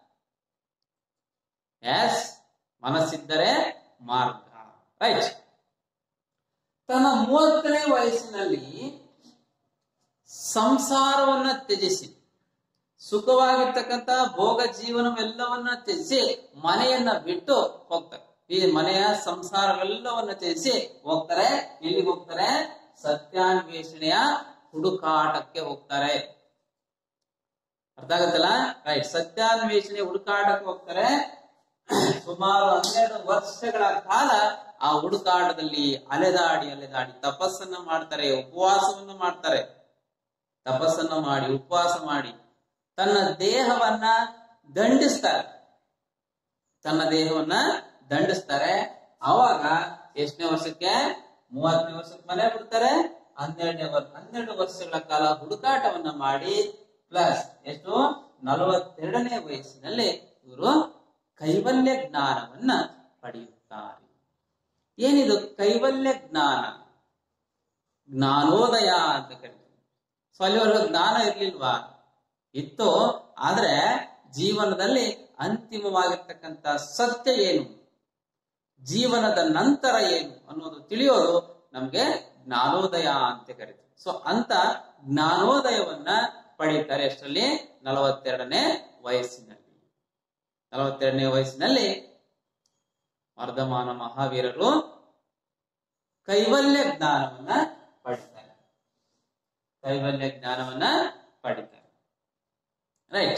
ಎಸ್ ಮನಸ್ಸಿದ್ದರೆ ಮಾರ್ಗ ರೈಟ್ ತನ್ನ ಮೂವತ್ತನೇ ವಯಸ್ಸಿನಲ್ಲಿ ಸಂಸಾರವನ್ನ ತ್ಯಜಿಸಿ ಸುಖವಾಗಿರ್ತಕ್ಕಂತ ಭೋಗ ಜೀವನವೆಲ್ಲವನ್ನ ತ್ಯಜಿಸಿ ಮನೆಯನ್ನ ಬಿಟ್ಟು ಹೋಗ್ತಾರೆ ಈ ಮನೆಯ ಸಂಸಾರವೆಲ್ಲವನ್ನ ತ್ಯಜಿಸಿ ಹೋಗ್ತಾರೆ ಎಲ್ಲಿಗೆ ಹೋಗ್ತಾರೆ ಸತ್ಯಾನ್ವೇಷಣೆಯ ಹುಡುಕಾಟಕ್ಕೆ ಹೋಗ್ತಾರೆ ಅರ್ಥ ಆಗುತ್ತಲ್ಲ ರೈಟ್ ಸತ್ಯಾನ್ವೇಷಣೆ ಹುಡುಕಾಟಕ್ಕೆ ಹೋಗ್ತಾರೆ ಸುಮಾರು ಹನ್ನೆರಡು ವರ್ಷಗಳ ಕಾಲ ಆ ಹುಡುಕಾಟದಲ್ಲಿ ಅಲೆದಾಡಿ ಅಲೆದಾಡಿ ತಪಸ್ಸನ್ನ ಮಾಡ್ತಾರೆ ಉಪವಾಸವನ್ನ ಮಾಡ್ತಾರೆ ತಪಸ್ಸನ್ನ ಮಾಡಿ ಉಪವಾಸ ಮಾಡಿ ತನ್ನ ದೇಹವನ್ನ ದಂಡಿಸ್ತಾರೆ ತನ್ನ ದೇಹವನ್ನ ದಂಡಿಸ್ತಾರೆ ಅವಾಗ ಎಷ್ಟನೇ ವರ್ಷಕ್ಕೆ ಮೂವತ್ತನೇ ವರ್ಷಕ್ಕೆ ಮನೆ ಬಿಡ್ತಾರೆ ಹನ್ನೆರಡನೇ ವರ್ಷ ಹನ್ನೆರಡು ವರ್ಷಗಳ ಕಾಲ ಹುಡುಕಾಟವನ್ನ ಮಾಡಿ ಪ್ಲಸ್ ಎಷ್ಟು ನಲವತ್ತೆರಡನೇ ವಯಸ್ಸಿನಲ್ಲಿ ಇವರು ಕೈವಲ್ಯ ಜ್ಞಾನವನ್ನ ಪಡೆಯುತ್ತಾರೆ ಏನಿದು ಕೈವಲ್ಯ ಜ್ಞಾನ ಜ್ಞಾನೋದಯ ಅಂತ ಕರೀತಾರೆ ಸೊ ಅಲ್ಲಿವರೆಗೂ ಜ್ಞಾನ ಇರ್ಲಿಲ್ವಾ ಇತ್ತು ಆದ್ರೆ ಜೀವನದಲ್ಲಿ ಅಂತಿಮವಾಗಿರ್ತಕ್ಕಂಥ ಸತ್ಯ ಏನು ಜೀವನದ ನಂತರ ಏನು ಅನ್ನೋದು ತಿಳಿಯೋದು ನಮ್ಗೆ ಜ್ಞಾನೋದಯ ಅಂತ ಕರೀತಾರೆ ಸೊ ಅಂತ ಜ್ಞಾನೋದಯವನ್ನ ಪಡೀತಾರೆ ಎಷ್ಟರಲ್ಲಿ ನಲವತ್ತೆರಡನೇ ವಯಸ್ಸಿನಲ್ಲಿ ನಲವತ್ತೆರಡನೇ ವಯಸ್ಸಿನಲ್ಲಿ ವರ್ಧಮಾನ ಮಹಾವೀರರು ಕೈವಲ್ಯ ಜ್ಞಾನವನ್ನ ಪಡಿತಾರೆ ಕೈವಲ್ಯ ಜ್ಞಾನವನ್ನ ಪಡಿತಾರೆ ರೈಟ್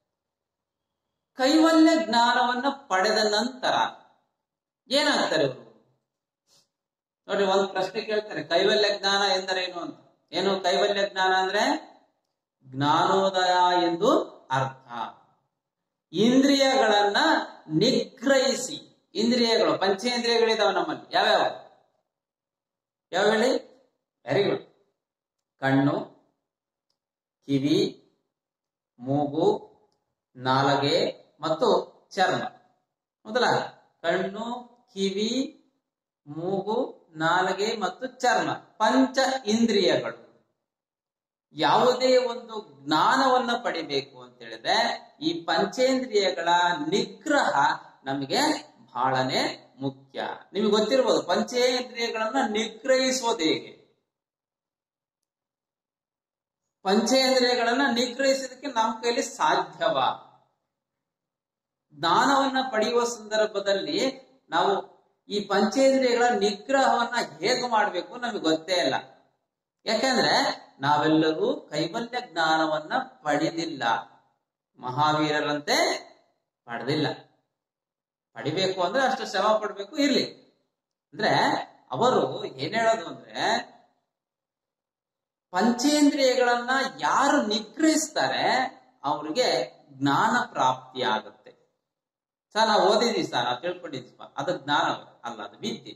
ಕೈವಲ್ಯ ಜ್ಞಾನವನ್ನ ಪಡೆದ ನಂತರ ಏನಾಗ್ತಾರೆ ಇವರು ನೋಡ್ರಿ ಒಂದು ಪ್ರಶ್ನೆ ಕೇಳ್ತಾರೆ ಕೈವಲ್ಯ ಜ್ಞಾನ ಎಂದರೇನು ಅಂತ ಏನು ಕೈವಲ್ಯ ಜ್ಞಾನ ಅಂದ್ರೆ ಜ್ಞಾನೋದಯ ಎಂದು ಅರ್ಥ ಇಂದ್ರಿಯಗಳನ್ನ ನಿಗ್ರಹಿಸಿ ಇಂದ್ರಿಯಗಳು ಪಂಚೇಂದ್ರಿಯಗಳಿದಾವೆ ನಮ್ಮಲ್ಲಿ ಯಾವ್ಯಾವ ಯಾವ ಹೇಳಿ ವೆರಿ ಗುಡ್ ಕಣ್ಣು ಕಿವಿ ಮೂಗು ನಾಲಗೆ ಮತ್ತು ಚರ್ಮ ಮೊದಲ ಕಣ್ಣು ಕಿವಿ ಮೂಗು ನಾಲಗೆ ಮತ್ತು ಚರ್ಮ ಪಂಚ ಇಂದ್ರಿಯಗಳು ಯಾವುದೇ ಒಂದು ಜ್ಞಾನವನ್ನ ಪಡಿಬೇಕು ಅಂತ ಹೇಳಿದ್ರೆ ಈ ಪಂಚೇಂದ್ರಿಯಗಳ ನಿಗ್ರಹ ನಮಗೆ ಬಹಳನೇ ಮುಖ್ಯ ನಿಮಗೆ ಗೊತ್ತಿರ್ಬೋದು ಪಂಚೇಂದ್ರಿಯಗಳನ್ನ ನಿಗ್ರಹಿಸೋದು ಹೇಗೆ ಪಂಚೇಂದ್ರಿಯಗಳನ್ನ ನಿಗ್ರಹಿಸೋದಕ್ಕೆ ನಮ್ಮ ಕೈಲಿ ಸಾಧ್ಯವ ಜ್ಞಾನವನ್ನ ಪಡೆಯುವ ಸಂದರ್ಭದಲ್ಲಿ ನಾವು ಈ ಪಂಚೇಂದ್ರಿಯಗಳ ನಿಗ್ರಹವನ್ನ ಹೇಗೆ ಮಾಡಬೇಕು ನಮಗೆ ಗೊತ್ತೇ ಇಲ್ಲ ಯಾಕಂದ್ರೆ ನಾವೆಲ್ಲರೂ ಕೈವಲ್ಯ ಜ್ಞಾನವನ್ನ ಪಡೆದಿಲ್ಲ ಮಹಾವೀರರಂತೆ ಪಡೆದಿಲ್ಲ ಪಡಿಬೇಕು ಅಂದ್ರೆ ಅಷ್ಟು ಶ್ರಮ ಪಡ್ಬೇಕು ಇರ್ಲಿ ಅಂದ್ರೆ ಅವರು ಏನ್ ಹೇಳೋದು ಅಂದ್ರೆ ಪಂಚೇಂದ್ರಿಯಗಳನ್ನ ಯಾರು ನಿಗ್ರಹಿಸ್ತಾರೆ ಅವ್ರಿಗೆ ಜ್ಞಾನ ಪ್ರಾಪ್ತಿ ಆಗುತ್ತೆ ಸರ್ ನಾವು ಓದಿದ್ವಿ ಸರ್ ನಾವು ತಿಳ್ಕೊಂಡಿದ್ವಿ ಅದು ಜ್ಞಾನ ಅಲ್ಲ ಅದು ವಿದ್ಯೆ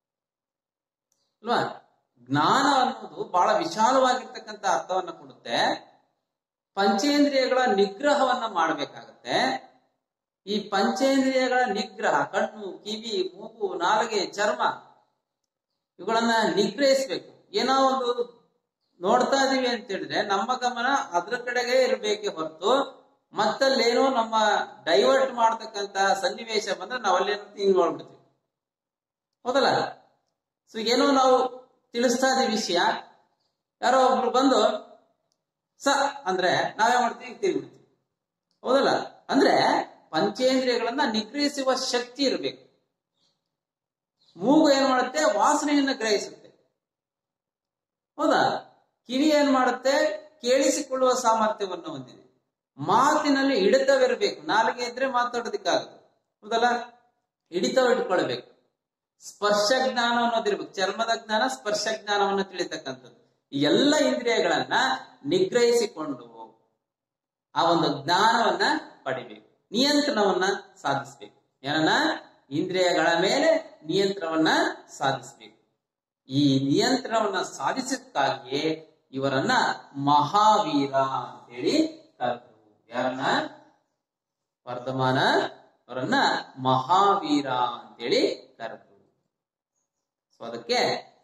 ಅಲ್ವಾ ಜ್ಞಾನ ಅನ್ನೋದು ಬಹಳ ವಿಶಾಲವಾಗಿರ್ತಕ್ಕಂಥ ಅರ್ಥವನ್ನ ಕೊಡುತ್ತೆ ಪಂಚೇಂದ್ರಿಯಗಳ ನಿಗ್ರಹವನ್ನ ಮಾಡಬೇಕಾಗತ್ತೆ ಈ ಪಂಚೇಂದ್ರಿಯಗಳ ನಿಗ್ರಹ ಕಣ್ಣು ಕಿವಿ ಮೂಗು ನಾಲಿಗೆ ಚರ್ಮ ಇವುಗಳನ್ನ ನಿಗ್ರಹಿಸ್ಬೇಕು ಏನೋ ಒಂದು ನೋಡ್ತಾ ಇದೀವಿ ಅಂತ ಹೇಳಿದ್ರೆ ನಮ್ಮ ಗಮನ ಅದ್ರ ಕಡೆಗೆ ಇರಬೇಕೆ ಹೊರತು ಮತ್ತಲ್ಲೇನೋ ನಮ್ಮ ಡೈವರ್ಟ್ ಮಾಡ್ತಕ್ಕಂತ ಸನ್ನಿವೇಶ ಬಂದ್ರೆ ನಾವಲ್ಲೇನೋ ಹಿಂಗ್ ನೋಡ್ಬಿಡ್ತೀವಿ ಹೌದಲ್ಲ ಸೊ ಏನೋ ನಾವು ತಿಳಿಸ್ತಾ ಇದೀವಿ ವಿಷಯ ಯಾರೋ ಒಬ್ರು ಬಂದು ಸ ಅಂದ್ರೆ ನಾವೇ ಮಾಡ್ತೀವಿ ತಿರುಗ್ಬಿಡ್ತೀವಿ ಹೌದಲ್ಲ ಅಂದ್ರೆ ಪಂಚೇಂದ್ರಿಯಗಳನ್ನ ನಿಗ್ರಹಿಸುವ ಶಕ್ತಿ ಇರಬೇಕು ಮೂಗು ಏನ್ ಮಾಡುತ್ತೆ ವಾಸನೆಯನ್ನ ಗ್ರಹಿಸುತ್ತೆ ಹೌದಾ ಕಿವಿ ಏನ್ ಮಾಡುತ್ತೆ ಕೇಳಿಸಿಕೊಳ್ಳುವ ಸಾಮರ್ಥ್ಯವನ್ನು ಹೊಂದಿದೆ ಮಾತಿನಲ್ಲಿ ಹಿಡಿತವಿರಬೇಕು ನಾಲಿಗೆ ಇದ್ರೆ ಮಾತಾಡೋದಕ್ಕಾಗುತ್ತೆ ಹೌದಲ್ಲ ಹಿಡಿತ ಇಟ್ಕೊಳ್ಬೇಕು ಸ್ಪರ್ಶ ಜ್ಞಾನ ಅನ್ನೋದಿರ್ಬೇಕು ಚರ್ಮದ ಜ್ಞಾನ ಸ್ಪರ್ಶ ಜ್ಞಾನವನ್ನು ತಿಳಿತಕ್ಕಂಥದ್ದು ಈ ಎಲ್ಲ ಇಂದ್ರಿಯಗಳನ್ನ ನಿಗ್ರಹಿಸಿಕೊಂಡು ಆ ಒಂದು ಜ್ಞಾನವನ್ನ ಪಡಿಬೇಕು ನಿಯಂತ್ರಣವನ್ನ ಸಾಧಿಸ್ಬೇಕು ಏನನ್ನ ಇಂದ್ರಿಯಗಳ ಮೇಲೆ ನಿಯಂತ್ರಣವನ್ನ ಸಾಧಿಸ್ಬೇಕು ಈ ನಿಯಂತ್ರಣವನ್ನ ಸಾಧಿಸಕ್ಕಾಗಿಯೇ ಇವರನ್ನ ಮಹಾವೀರ ಅಂತೇಳಿ ಕರೆದ್ರು ಯಾರನ್ನ ವರ್ಧಮಾನ ಅವರನ್ನ ಮಹಾವೀರ ಅಂತೇಳಿ ಕರೆದ್ರು ಸೊ ಅದಕ್ಕೆ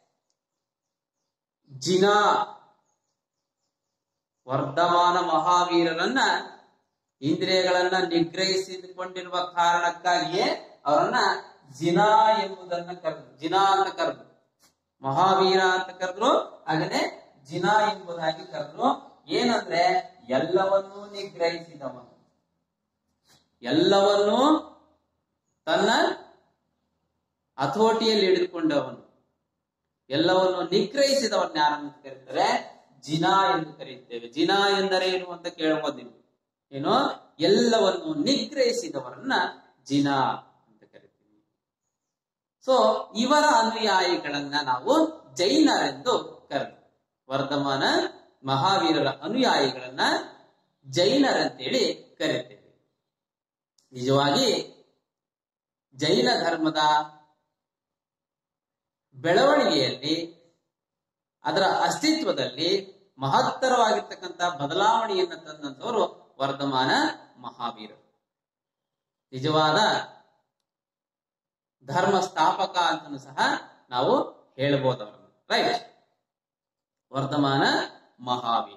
ಜಿನಾ ವರ್ಧಮಾನ ಮಹಾವೀರರನ್ನ ಇಂದ್ರಿಯಗಳನ್ನ ನಿಗ್ರಹಿಸಿಕೊಂಡಿರುವ ಕಾರಣಕ್ಕಾಗಿಯೇ ಅವರನ್ನ ಜಿನಾ ಎಂಬುದನ್ನ ಕರೆದ್ರು ಜಿನಾ ಅಂತ ಕರೆದ್ರು ಮಹಾವೀರ ಅಂತ ಕರೆದ್ರು ಹಾಗನೆ ಜಿನ ಎಂಬುದಾಗಿ ಕರೆದ್ರು ಏನಂದ್ರೆ ಎಲ್ಲವನ್ನೂ ನಿಗ್ರಹಿಸಿದವನು ಎಲ್ಲವನ್ನೂ ತನ್ನ ಹತೋಟಿಯಲ್ಲಿ ಹಿಡಿದುಕೊಂಡವನು ಎಲ್ಲವನ್ನು ನಿಗ್ರಹಿಸಿದವನ್ನ ಯಾರನ್ನು ಕರೀತಾರೆ ಜಿನಾ ಎಂದು ಕರೆಯುತ್ತೇವೆ ಜಿನಾ ಎಂದರೆ ಏನು ಅಂತ ಕೇಳಬಹುದು ನೀವು ಏನು ಎಲ್ಲವನ್ನು ನಿಗ್ರಹಿಸಿದವರನ್ನ ಜಿನಾ ಅಂತ ಕರಿತೀವಿ ಸೊ ಇವರ ಅನುಯಾಯಿಗಳನ್ನ ನಾವು ಜೈನರೆಂದು ಕರೆದು ವರ್ಧಮಾನ ಮಹಾವೀರರ ಅನುಯಾಯಿಗಳನ್ನ ಜೈನರಂತೇಳಿ ಕರೀತೇವೆ ನಿಜವಾಗಿ ಜೈನ ಧರ್ಮದ ಬೆಳವಣಿಗೆಯಲ್ಲಿ ಅದರ ಅಸ್ತಿತ್ವದಲ್ಲಿ ಮಹತ್ತರವಾಗಿರ್ತಕ್ಕಂಥ ಬದಲಾವಣೆಯನ್ನು ತಂದಂತವರು ವರ್ಧಮಾನ ಮಹಾವೀರರು ನಿಜವಾದ ಧರ್ಮ ಸ್ಥಾಪಕ ಅಂತಲೂ ಸಹ ನಾವು ಹೇಳ್ಬೋದು ಅವರನ್ನು ರೈಟ್ ವರ್ಧಮಾನ ಮಹಾವೀರ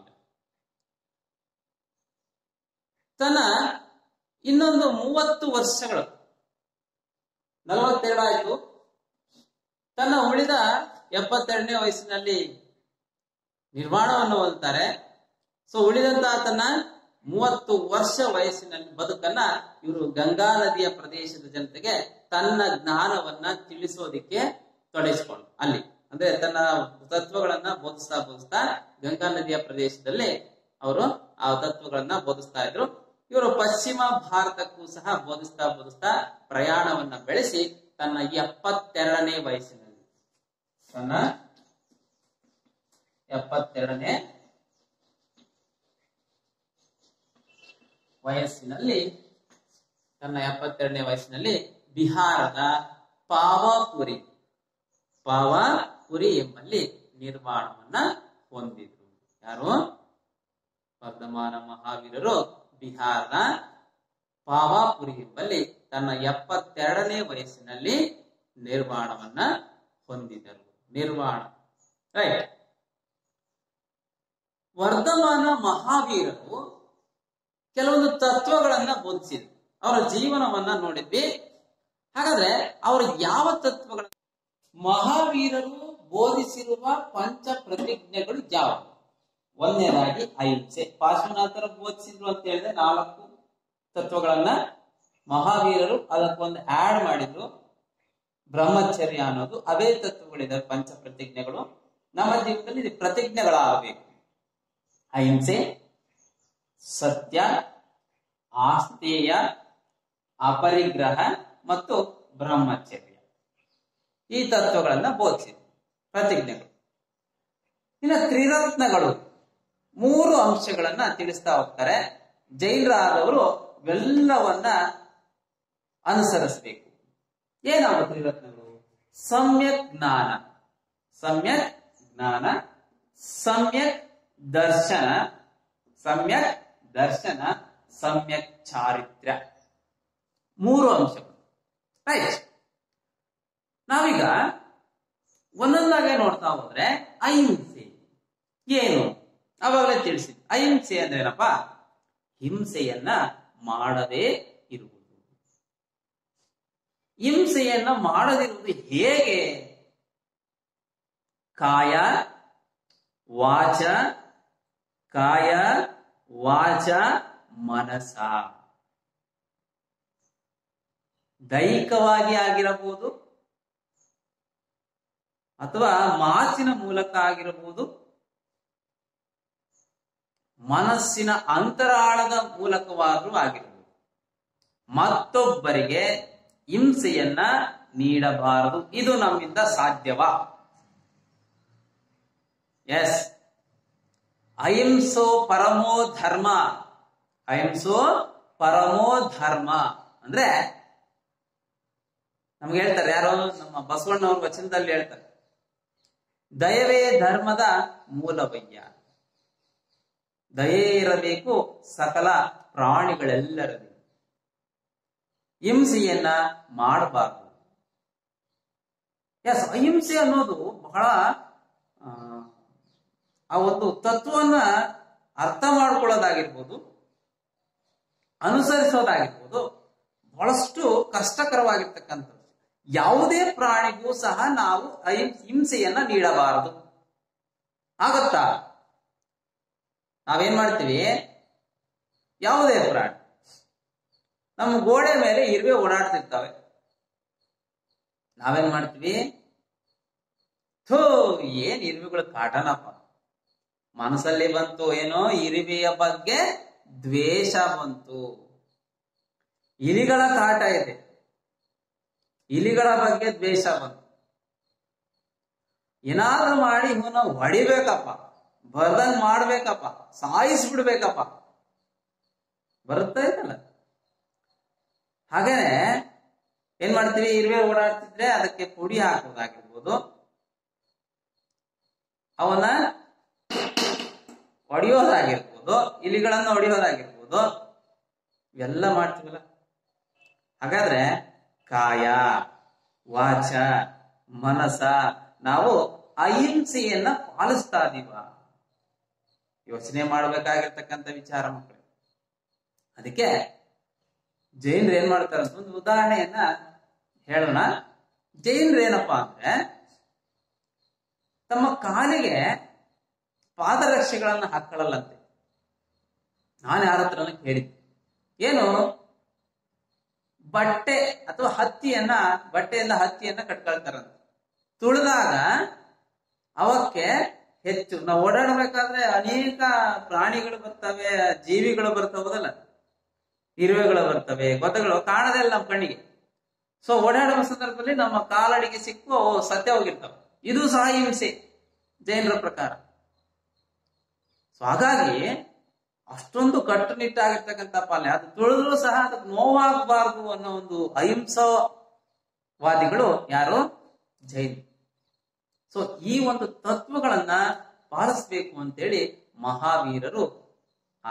ತನ್ನ ಇನ್ನೊಂದು ಮೂವತ್ತು ವರ್ಷಗಳು ನಲವತ್ತೆರಡು ಆಯ್ತು ತನ್ನ ಉಳಿದ ಎಪ್ಪತ್ತೆರಡನೇ ವಯಸ್ಸಿನಲ್ಲಿ ನಿರ್ಮಾಣವನ್ನು ಹೊಂದ್ತಾರೆ ಸೊ ಉಳಿದಂತಹ ತನ್ನ ಮೂವತ್ತು ವರ್ಷ ವಯಸ್ಸಿನಲ್ಲಿ ಬದುಕನ್ನ ಇವರು ಗಂಗಾ ನದಿಯ ಪ್ರದೇಶದ ಜನತೆಗೆ ತನ್ನ ಜ್ಞಾನವನ್ನ ತಿಳಿಸೋದಿಕ್ಕೆ ತೊಡಗಿಸಿಕೊಂಡು ಅಲ್ಲಿ ಅಂದ್ರೆ ತನ್ನ ತತ್ವಗಳನ್ನ ಬೋಧಿಸ್ತಾ ಬೋಧಿಸ್ತಾ ಗಂಗಾ ನದಿಯ ಪ್ರದೇಶದಲ್ಲಿ ಅವರು ಆ ತತ್ವಗಳನ್ನ ಬೋಧಿಸ್ತಾ ಇದ್ರು ಇವರು ಪಶ್ಚಿಮ ಭಾರತಕ್ಕೂ ಸಹ ಬೋಧಿಸ್ತಾ ಬೋಧಿಸ್ತಾ ಪ್ರಯಾಣವನ್ನ ಬೆಳೆಸಿ ತನ್ನ ಎಪ್ಪತ್ತೆರಡನೇ ವಯಸ್ಸಿನಲ್ಲಿ ತನ್ನ ಎಪ್ಪತ್ತೆರಡನೇ ವಯಸ್ಸಿನಲ್ಲಿ ತನ್ನ ಎಪ್ಪತ್ತೆರಡನೇ ವಯಸ್ಸಿನಲ್ಲಿ ಬಿಹಾರದ ಪಾವಾಪುರಿ ಪಾವಾಪುರಿ ಎಂಬಲ್ಲಿ ನಿರ್ಮಾಣವನ್ನ ಹೊಂದಿದ್ರು ಯಾರು ವರ್ಧಮಾನ ಮಹಾವೀರರು ಬಿಹಾರದ ಪಾವಾಪುರಿ ಎಂಬಲ್ಲಿ ತನ್ನ ಎಪ್ಪತ್ತೆರಡನೇ ವಯಸ್ಸಿನಲ್ಲಿ ನಿರ್ಮಾಣವನ್ನ ಹೊಂದಿದರು ನಿರ್ಮಾಣ ರೈಟ್ ವರ್ಧಮಾನ ಮಹಾವೀರರು ಕೆಲವೊಂದು ತತ್ವಗಳನ್ನ ಬೋಧಿಸಿದ್ರು ಅವರ ಜೀವನವನ್ನ ನೋಡಿದ್ವಿ ಹಾಗಾದ್ರೆ ಅವರು ಯಾವ ತತ್ವಗಳ ಮಹಾವೀರರು ಬೋಧಿಸಿರುವ ಪಂಚ ಪ್ರತಿಜ್ಞೆಗಳು ಯಾವ ಒಂದನೇದಾಗಿ ಅಹಿಂಸೆ ಪಾರ್ಶ್ವನಾಥರು ಬೋಧಿಸಿದ್ರು ಅಂತ ಹೇಳಿದ್ರೆ ನಾಲ್ಕು ತತ್ವಗಳನ್ನ ಮಹಾವೀರರು ಅದಕ್ಕೊಂದು ಆಡ್ ಮಾಡಿದ್ರು ಬ್ರಹ್ಮಚರ್ಯ ಅನ್ನೋದು ಅವೇ ತತ್ವಗಳಿದೆ ಪಂಚ ಪ್ರತಿಜ್ಞೆಗಳು ನಮ್ಮ ಜೀವನದಲ್ಲಿ ಇದು ಪ್ರತಿಜ್ಞೆಗಳಾಗಬೇಕು ಅಹಿಂಸೆ ಸತ್ಯ ಆಸ್ತೇಯ ಅಪರಿಗ್ರಹ ಮತ್ತು ಬ್ರಹ್ಮಚರ್ಯ ಈ ತತ್ವಗಳನ್ನ ಬೋಧಿಸಿದ್ರು ಪ್ರತಿಜ್ಞೆಗಳು ಇನ್ನು ತ್ರಿರತ್ನಗಳು ಮೂರು ಅಂಶಗಳನ್ನ ತಿಳಿಸ್ತಾ ಹೋಗ್ತಾರೆ ಜೈನರಾದವರು ಇವೆಲ್ಲವನ್ನ ಅನುಸರಿಸಬೇಕು ಏನವು ತ್ರಿರತ್ನಗಳು ಸಮ್ಯಕ್ ಜ್ಞಾನ ಸಮ್ಯಕ್ ಜ್ಞಾನ ಸಮ್ಯಕ್ ದರ್ಶನ ಸಮ್ಯಕ್ ದರ್ಶನ ಸಮ್ಯಕ್ ಚಾರಿತ್ರ್ಯ ಮೂರು ಅಂಶಗಳು ರೈಟ್ ನಾವೀಗ ಒಂದೊಂದಾಗೆ ನೋಡ್ತಾ ಹೋದ್ರೆ ಅಹಿಂಸೆ ಏನು ಅವಾಗಲೇ ತಿಳಿಸಿದ್ ಅಹಿಂಸೆ ಅಂದ್ರೇನಪ್ಪ ಹಿಂಸೆಯನ್ನ ಮಾಡದೇ ಇರುವುದು ಹಿಂಸೆಯನ್ನ ಮಾಡದಿರುವುದು ಹೇಗೆ ಕಾಯ ವಾಚ ಕಾಯ ವಾಚ ಮನಸ ದೈಹಿಕವಾಗಿ ಆಗಿರಬಹುದು ಅಥವಾ ಮಾತಿನ ಮೂಲಕ ಆಗಿರಬಹುದು ಮನಸ್ಸಿನ ಅಂತರಾಳದ ಮೂಲಕವಾದ್ರೂ ಆಗಿರಬಹುದು ಮತ್ತೊಬ್ಬರಿಗೆ ಹಿಂಸೆಯನ್ನ ನೀಡಬಾರದು ಇದು ನಮ್ಮಿಂದ ಸಾಧ್ಯವಾ ಎಸ್ ಅಹಿಂಸೋ ಪರಮೋ ಧರ್ಮ ಅಹಿಂಸೋ ಪರಮೋ ಧರ್ಮ ಅಂದ್ರೆ ನಮ್ಗೆ ಹೇಳ್ತಾರೆ ಯಾರೋ ನಮ್ಮ ಬಸವಣ್ಣವ್ರ ವಚನದಲ್ಲಿ ಹೇಳ್ತಾರೆ ದಯವೇ ಧರ್ಮದ ಮೂಲವಯ್ಯ ದಯೆ ಇರಬೇಕು ಸಕಲ ಪ್ರಾಣಿಗಳೆಲ್ಲರಲ್ಲಿ ಹಿಂಸೆಯನ್ನ ಮಾಡಬಾರದು ಎಸ್ ಅಹಿಂಸೆ ಅನ್ನೋದು ಬಹಳ ಆ, ಆ ಒಂದು ತತ್ವವನ್ನ ಅರ್ಥ ಮಾಡ್ಕೊಳ್ಳೋದಾಗಿರ್ಬೋದು ಅನುಸರಿಸೋದಾಗಿರ್ಬೋದು ಬಹಳಷ್ಟು ಕಷ್ಟಕರವಾಗಿರ್ತಕ್ಕಂಥದ್ದು ಯಾವುದೇ ಪ್ರಾಣಿಗೂ ಸಹ ನಾವು ಅಹಿಂ- ಹಿಂಸೆಯನ್ನ ನೀಡಬಾರದು ಆಗತ್ತಾ ನಾವೇನ್ ಮಾಡ್ತೀವಿ ಯಾವುದೇ ಪ್ರಾಣಿ ನಮ್ಮ ಗೋಡೆ ಮೇಲೆ ಇರುವೆ ಓಡಾಡ್ತಿರ್ತವೆ ನಾವೇನ್ ಮಾಡ್ತೀವಿ ಥೂ ಏನ್ ಇರುವೆಗಳ ಕಾಟನಪ್ಪ ಮನಸ್ಸಲ್ಲಿ ಬಂತು ಏನೋ ಇರುವೆಯ ಬಗ್ಗೆ ದ್ವೇಷ ಬಂತು ಇಲಿಗಳ ಕಾಟ ಇದೆ ಇಲಿಗಳ ಬಗ್ಗೆ ದ್ವೇಷ ಬಂತು ಏನಾದ್ರೂ ಮಾಡಿ ಇವನ್ನ ಹೊಡಿಬೇಕಪ್ಪ ಬರ್ದಂಗ್ ಮಾಡ್ಬೇಕಪ್ಪ ಸಾಯಿಸ್ಬಿಡ್ಬೇಕಪ್ಪ ಬರುತ್ತಾ ಇದಲ್ಲ ಹಾಗೇನೆ ಏನ್ ಮಾಡ್ತೀವಿ ಇರುವೆ ಓಡಾಡ್ತಿದ್ರೆ ಅದಕ್ಕೆ ಪುಡಿ ಹಾಕೋದಾಗಿರ್ಬೋದು ಅವನ್ನ ಹೊಡೆಯೋದಾಗಿರ್ಬೋದು ಇಲಿಗಳನ್ನ ಹೊಡೆಯೋದಾಗಿರ್ಬೋದು ಇವೆಲ್ಲ ಮಾಡ್ತೀವಲ್ಲ ಹಾಗಾದ್ರೆ ಕಾಯ ವಾಚ ಮನಸ ನಾವು ಅಹಿಂಸೆಯನ್ನ ಪಾಲಿಸ್ತಾ ಇದೀವ ಯೋಚನೆ ಮಾಡಬೇಕಾಗಿರ್ತಕ್ಕಂಥ ವಿಚಾರ ಮಕ್ಕಳು ಅದಕ್ಕೆ ಜೈನರು ಏನ್ ಮಾಡ್ತಾರೆ ಅಂತ ಒಂದು ಉದಾಹರಣೆಯನ್ನ ಹೇಳೋಣ ಜೈನರು ಏನಪ್ಪಾ ಅಂದ್ರೆ ತಮ್ಮ ಕಾಲಿಗೆ ಪಾದರಕ್ಷೆಗಳನ್ನ ಹಾಕೊಳ್ಳಲ್ಲಂತೆ ನಾನು ಯಾರ ಹತ್ರನೂ ಕೇಳಿದ್ದೆ ಏನು ಬಟ್ಟೆ ಅಥವಾ ಹತ್ತಿಯನ್ನ ಬಟ್ಟೆಯಿಂದ ಹತ್ತಿಯನ್ನ ಕಟ್ಕೊಳ್ತಾರಂತೆ ತುಳಿದಾಗ ಅವಕ್ಕೆ ಹೆಚ್ಚು ನಾವು ಓಡಾಡಬೇಕಾದ್ರೆ ಅನೇಕ ಪ್ರಾಣಿಗಳು ಬರ್ತವೆ ಜೀವಿಗಳು ಬರ್ತವದಲ್ಲ ಇರುವೆಗಳು ಬರ್ತವೆ ಗೊತ್ತಗಳು ಕಾಣದೇ ಇಲ್ಲ ನಮ್ಮ ಕಣ್ಣಿಗೆ ಸೊ ಓಡಾಡುವ ಸಂದರ್ಭದಲ್ಲಿ ನಮ್ಮ ಕಾಲಡಿಗೆ ಸಿಕ್ಕು ಅವು ಸತ್ಯ ಹೋಗಿರ್ತವೆ ಇದು ಸಹ ಹಿಂಸೆ ಜೈನರ ಪ್ರಕಾರ ಸೊ ಹಾಗಾಗಿ ಅಷ್ಟೊಂದು ಕಟ್ಟುನಿಟ್ಟಾಗಿರ್ತಕ್ಕಂಥ ಪಾಲನೆ ಅದು ತುಳಿದ್ರು ಸಹ ಅದಕ್ಕೆ ನೋವಾಗಬಾರದು ಅನ್ನೋ ಒಂದು ಅಹಿಂಸವಾದಿಗಳು ಯಾರು ಜೈನ್ ಸೊ ಈ ಒಂದು ತತ್ವಗಳನ್ನ ಪಾಲಿಸ್ಬೇಕು ಅಂತೇಳಿ ಮಹಾವೀರರು ಆ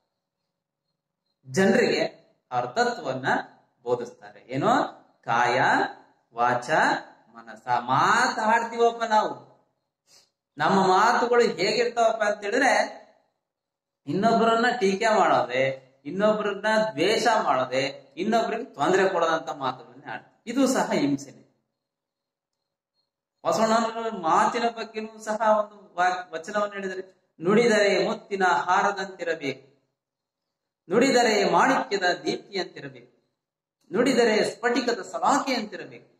ಜನರಿಗೆ ಅವ್ರ ತತ್ವವನ್ನ ಬೋಧಿಸ್ತಾರೆ ಏನೋ ಕಾಯ ವಾಚ ಮನಸ ಮಾತಾಡ್ತೀವಪ್ಪ ನಾವು ನಮ್ಮ ಮಾತುಗಳು ಹೇಗಿರ್ತಾವಪ್ಪ ಅಂತ ಹೇಳಿದ್ರೆ ಇನ್ನೊಬ್ಬರನ್ನ ಟೀಕೆ ಮಾಡೋದೆ ಇನ್ನೊಬ್ಬರನ್ನ ದ್ವೇಷ ಮಾಡೋದೆ ಇನ್ನೊಬ್ಬರಿಗೆ ತೊಂದರೆ ಕೊಡೋದಂತ ಮಾತುಗಳನ್ನ ಆಡ್ತಾರೆ ಇದು ಸಹ ಹಿಂಸೆನೆ ಬಸವಣ್ಣನವರ ಮಾತಿನ ಬಗ್ಗೆನೂ ಸಹ ಒಂದು ವಾ- ವಚನವನ್ನು ಹೇಳಿದರೆ ನುಡಿದರೆ ಮುತ್ತಿನ ಹಾರದಂತಿರಬೇಕು ನುಡಿದರೆ ಮಾಣಿಕ್ಯದ ದೀಪ್ತಿಯಂತಿರಬೇಕು ನುಡಿದರೆ ಸ್ಫಟಿಕದ ಸಲಾಕೆಯಂತಿರಬೇಕು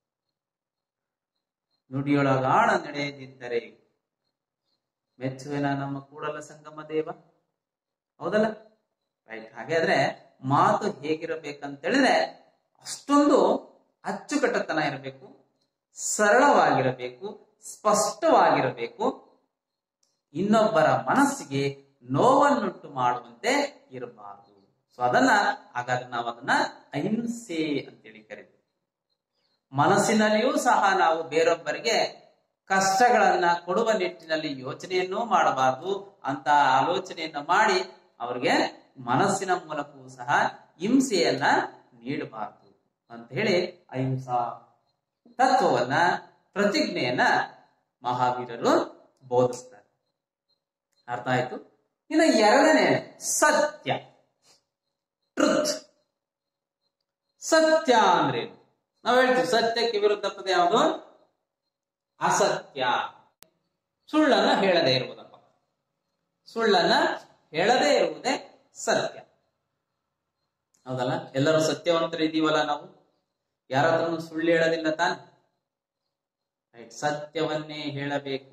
ನುಡಿಯೊಳಗಾಣ ನಡೆಯದಿದ್ದರೆ ಮೆಚ್ಚುವೆನ ನಮ್ಮ ಕೂಡಲ ಸಂಗಮ ದೇವ ಹೌದಲ್ಲ ರೈಟ್ ಹಾಗಾದ್ರೆ ಮಾತು ಹೇಗಿರಬೇಕಂತ ಹೇಳಿದ್ರೆ ಅಷ್ಟೊಂದು ಅಚ್ಚುಕಟ್ಟತನ ಇರಬೇಕು ಸರಳವಾಗಿರಬೇಕು ಸ್ಪಷ್ಟವಾಗಿರಬೇಕು ಇನ್ನೊಬ್ಬರ ಮನಸ್ಸಿಗೆ ನೋವನ್ನುಂಟು ಮಾಡುವಂತೆ ಇರಬಾರದು ಸೊ ಅದನ್ನ ಹಾಗಾದ್ರೆ ನಾವು ಅದನ್ನ ಅಹಿಂಸೆ ಅಂತೇಳಿ ಕರಿತೀವಿ ಮನಸ್ಸಿನಲ್ಲಿಯೂ ಸಹ ನಾವು ಬೇರೊಬ್ಬರಿಗೆ ಕಷ್ಟಗಳನ್ನ ಕೊಡುವ ನಿಟ್ಟಿನಲ್ಲಿ ಯೋಚನೆಯನ್ನೂ ಮಾಡಬಾರದು ಅಂತ ಆಲೋಚನೆಯನ್ನ ಮಾಡಿ ಅವ್ರಿಗೆ ಮನಸ್ಸಿನ ಮೂಲಕವೂ ಸಹ ಹಿಂಸೆಯನ್ನ ನೀಡಬಾರದು ಅಂತ ಹೇಳಿ ಅಹಿಂಸಾ ತತ್ವವನ್ನ ಪ್ರತಿಜ್ಞೆಯನ್ನ ಮಹಾವೀರರು ಬೋಧಿಸ್ತಾರೆ ಅರ್ಥ ಆಯ್ತು ಇನ್ನು ಎರಡನೇ ಸತ್ಯ ಟ್ರುತ್ ಸತ್ಯ ಅಂದ್ರೆ ಏನು? ನಾವ್ ಹೇಳ್ತೀವಿ ಸತ್ಯಕ್ಕೆ ವಿರುದ್ಧ ಪದ ಯಾವುದು ಅಸತ್ಯ ಸುಳ್ಳನ್ನ ಹೇಳದೇ ಇರುವುದಪ್ಪ ಸುಳ್ಳನ್ನ ಹೇಳದೇ ಇರುವುದೇ ಸತ್ಯ ಹೌದಲ್ಲ ಎಲ್ಲರೂ ಸತ್ಯವಂತರು ಇದೀವಲ್ಲ ನಾವು ಯಾರ ಹತ್ರನೂ ಸುಳ್ಳು ಹೇಳೋದಿಲ್ಲ ತಾನೆ ರೈಟ್ ಸತ್ಯವನ್ನೇ ಹೇಳಬೇಕು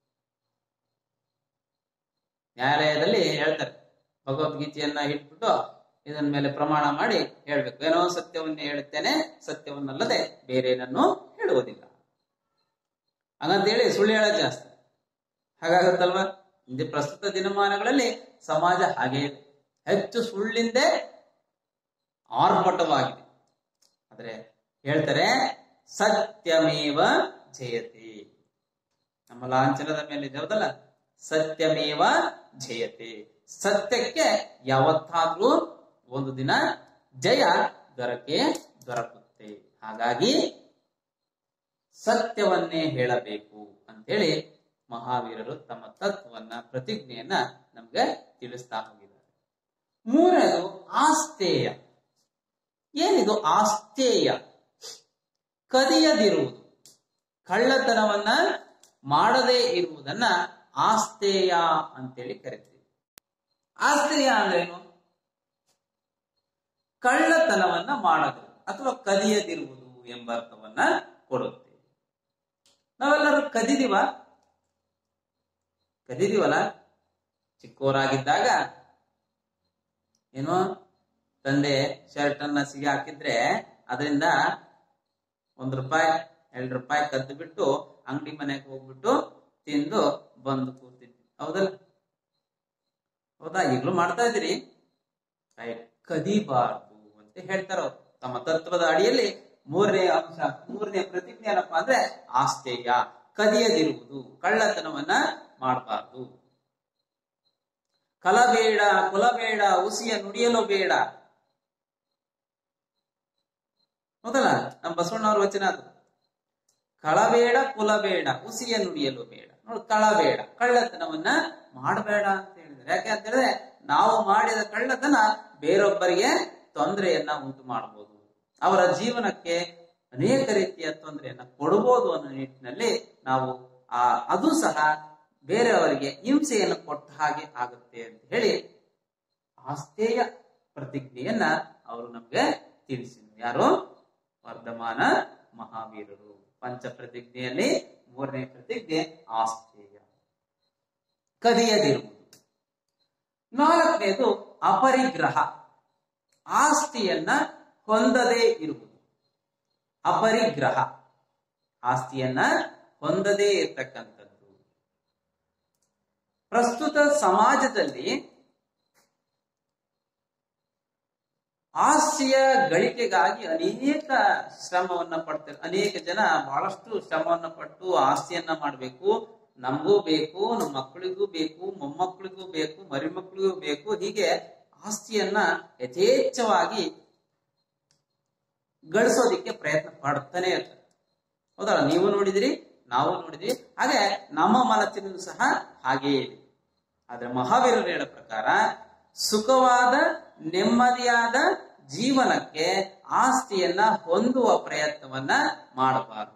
ನ್ಯಾಯಾಲಯದಲ್ಲಿ ಹೇಳ್ತಾರೆ ಭಗವದ್ಗೀತೆಯನ್ನ ಇಟ್ಬಿಟ್ಟು ಇದನ್ ಮೇಲೆ ಪ್ರಮಾಣ ಮಾಡಿ ಹೇಳ್ಬೇಕು ಏನೋ ಸತ್ಯವನ್ನೇ ಹೇಳುತ್ತೇನೆ ಸತ್ಯವನ್ನಲ್ಲದೆ ಬೇರೆ ಏನನ್ನು ಹೇಳುವುದಿಲ್ಲ ಹಂಗಂತೇಳಿ ಸುಳ್ಳು ಹೇಳೋದು ಜಾಸ್ತಿ ಹಾಗಾಗತ್ತಲ್ವಾ ಇಂದು ಪ್ರಸ್ತುತ ದಿನಮಾನಗಳಲ್ಲಿ ಸಮಾಜ ಹಾಗೆ ಇದೆ ಹೆಚ್ಚು ಸುಳ್ಳಿಂದೇ ಆರ್ಭಟವಾಗಿದೆ ಆದ್ರೆ ಹೇಳ್ತಾರೆ ಸತ್ಯಮೇವ ಜಯತಿ ನಮ್ಮ ಲಾಂಛನದ ಮೇಲೆ ಇದೆ ಹೌದಲ್ಲ ಸತ್ಯಮೇವ ಜಯತೆ ಸತ್ಯಕ್ಕೆ ಯಾವತ್ತಾದ್ರೂ ಒಂದು ದಿನ ಜಯ ದೊರಕೆ ದೊರಕುತ್ತೆ ಹಾಗಾಗಿ ಸತ್ಯವನ್ನೇ ಹೇಳಬೇಕು ಅಂತೇಳಿ ಮಹಾವೀರರು ತಮ್ಮ ತತ್ವವನ್ನ ಪ್ರತಿಜ್ಞೆಯನ್ನ ನಮ್ಗೆ ತಿಳಿಸ್ತಾ ಹೋಗಿದ್ದಾರೆ ಮೂರನೇದು ಆಸ್ತೇಯ ಏನಿದು ಆಸ್ತೇಯ ಕದಿಯದಿರುವುದು ಕಳ್ಳತನವನ್ನ ಮಾಡದೇ ಇರುವುದನ್ನ ಆಸ್ತೇಯ ಅಂತೇಳಿ ಕರಿತೀವಿ ಆಸ್ತೇಯ ಅಂದ್ರೇನು ಕಳ್ಳತನವನ್ನ ಮಾಡದು ಅಥವಾ ಕದಿಯದಿರುವುದು ಎಂಬ ಅರ್ಥವನ್ನ ಕೊಡುತ್ತೆ ನಾವೆಲ್ಲರೂ ಕದಿದಿವ ಕದಿದಿವಲ್ಲ ಚಿಕ್ಕವರಾಗಿದ್ದಾಗ ಏನು ತಂದೆ ಶರ್ಟ್ ಅನ್ನ ಸಿಗಿ ಹಾಕಿದ್ರೆ ಅದರಿಂದ ಒಂದ್ ರೂಪಾಯಿ ಎರಡು ರೂಪಾಯಿ ಕದ್ದು ಬಿಟ್ಟು ಅಂಗಡಿ ಮನೆಗೆ ಹೋಗ್ಬಿಟ್ಟು ತಿಂದು ಬಂದು ಕೂತಿದ್ವಿ ಹೌದಲ್ಲ ಹೌದಾ ಈಗಲೂ ಮಾಡ್ತಾ ಇದ್ದೀರಿ ಕದಿಬಾರ್ದು ಅಂತ ಹೇಳ್ತಾರ ಅವ್ರು ತಮ್ಮ ತತ್ವದ ಅಡಿಯಲ್ಲಿ ಮೂರನೇ ಅಂಶ ಮೂರನೇ ಪ್ರತಿಜ್ಞೆ ಏನಪ್ಪಾ ಅಂದ್ರೆ ಆಸ್ತೇಯ ಕದಿಯದಿರುವುದು ಕಳ್ಳತನವನ್ನ ಮಾಡಬಾರ್ದು ಕಲಬೇಡ ಕುಲಬೇಡ ಉಸಿಯ ನುಡಿಯಲು ಬೇಡ ಹೌದಲ್ಲ ನಮ್ಮ ಬಸವಣ್ಣವ್ರ ವಚನ ಅದು ಕಳಬೇಡ ಕುಲಬೇಡ ಉಸಿಯ ನುಡಿಯಲು ಬೇಡ ನೋಡಿ ಕಳಬೇಡ ಕಳ್ಳತನವನ್ನ ಮಾಡಬೇಡ ಅಂತ ಹೇಳಿದ್ರೆ ಯಾಕೆ ಅಂತ ಹೇಳಿದ್ರೆ ನಾವು ಮಾಡಿದ ಕಳ್ಳತನ ಬೇರೊಬ್ಬರಿಗೆ ತೊಂದರೆಯನ್ನ ಉಂಟು ಮಾಡಬಹುದು ಅವರ ಜೀವನಕ್ಕೆ ಅನೇಕ ರೀತಿಯ ತೊಂದರೆಯನ್ನ ಕೊಡಬಹುದು ಅನ್ನೋ ನಿಟ್ಟಿನಲ್ಲಿ ನಾವು ಆ ಅದು ಸಹ ಬೇರೆಯವರಿಗೆ ಹಿಂಸೆಯನ್ನು ಕೊಟ್ಟ ಹಾಗೆ ಆಗುತ್ತೆ ಅಂತ ಹೇಳಿ ಆಸ್ತೇಯ ಪ್ರತಿಜ್ಞೆಯನ್ನ ಅವರು ನಮ್ಗೆ ತಿಳಿಸಿದ್ರು ಯಾರು ವರ್ಧಮಾನ ಮಹಾವೀರರು ಪಂಚ ಪ್ರತಿಜ್ಞೆಯಲ್ಲಿ ಮೂರನೇ ಪ್ರತಿಜ್ಞೆ ಆಸ್ತೇಯ ಕದಿಯದಿರುವುದು ನಾಲ್ಕನೇದು ಅಪರಿಗ್ರಹ ಆಸ್ತಿಯನ್ನ ಹೊಂದದೇ ಇರುವುದು ಅಪರಿಗ್ರಹ ಆಸ್ತಿಯನ್ನ ಹೊಂದದೇ ಇರ್ತಕ್ಕಂಥದ್ದು ಪ್ರಸ್ತುತ ಸಮಾಜದಲ್ಲಿ ಆಸ್ತಿಯ ಗಳಿಕೆಗಾಗಿ ಅನೇಕ ಶ್ರಮವನ್ನ ಪಡ್ತಾರೆ ಅನೇಕ ಜನ ಬಹಳಷ್ಟು ಶ್ರಮವನ್ನ ಪಟ್ಟು ಆಸ್ತಿಯನ್ನ ಮಾಡಬೇಕು ನಮಗೂ ಬೇಕು ನಮ್ಮ ಮಕ್ಕಳಿಗೂ ಬೇಕು ಮೊಮ್ಮಕ್ಕಳಿಗೂ ಬೇಕು ಮರಿಮಕ್ಕಳಿಗೂ ಬೇಕು ಹೀಗೆ ಆಸ್ತಿಯನ್ನ ಯಥೇಚ್ಛವಾಗಿ ಗಳಿಸೋದಿಕ್ಕೆ ಪ್ರಯತ್ನ ಪಡ್ತಾನೆ ಇರ್ತಾರೆ ಹೌದಲ್ಲ ನೀವು ನೋಡಿದಿರಿ ನಾವು ನೋಡಿದ್ವಿ ಹಾಗೆ ನಮ್ಮ ಮನಸ್ಸಿನಲ್ಲೂ ಸಹ ಹಾಗೆಯೇ ಇದೆ ಆದ್ರೆ ಮಹಾವೀರರು ಹೇಳೋ ಪ್ರಕಾರ ಸುಖವಾದ ನೆಮ್ಮದಿಯಾದ ಜೀವನಕ್ಕೆ ಆಸ್ತಿಯನ್ನ ಹೊಂದುವ ಪ್ರಯತ್ನವನ್ನ ಮಾಡಬಾರದು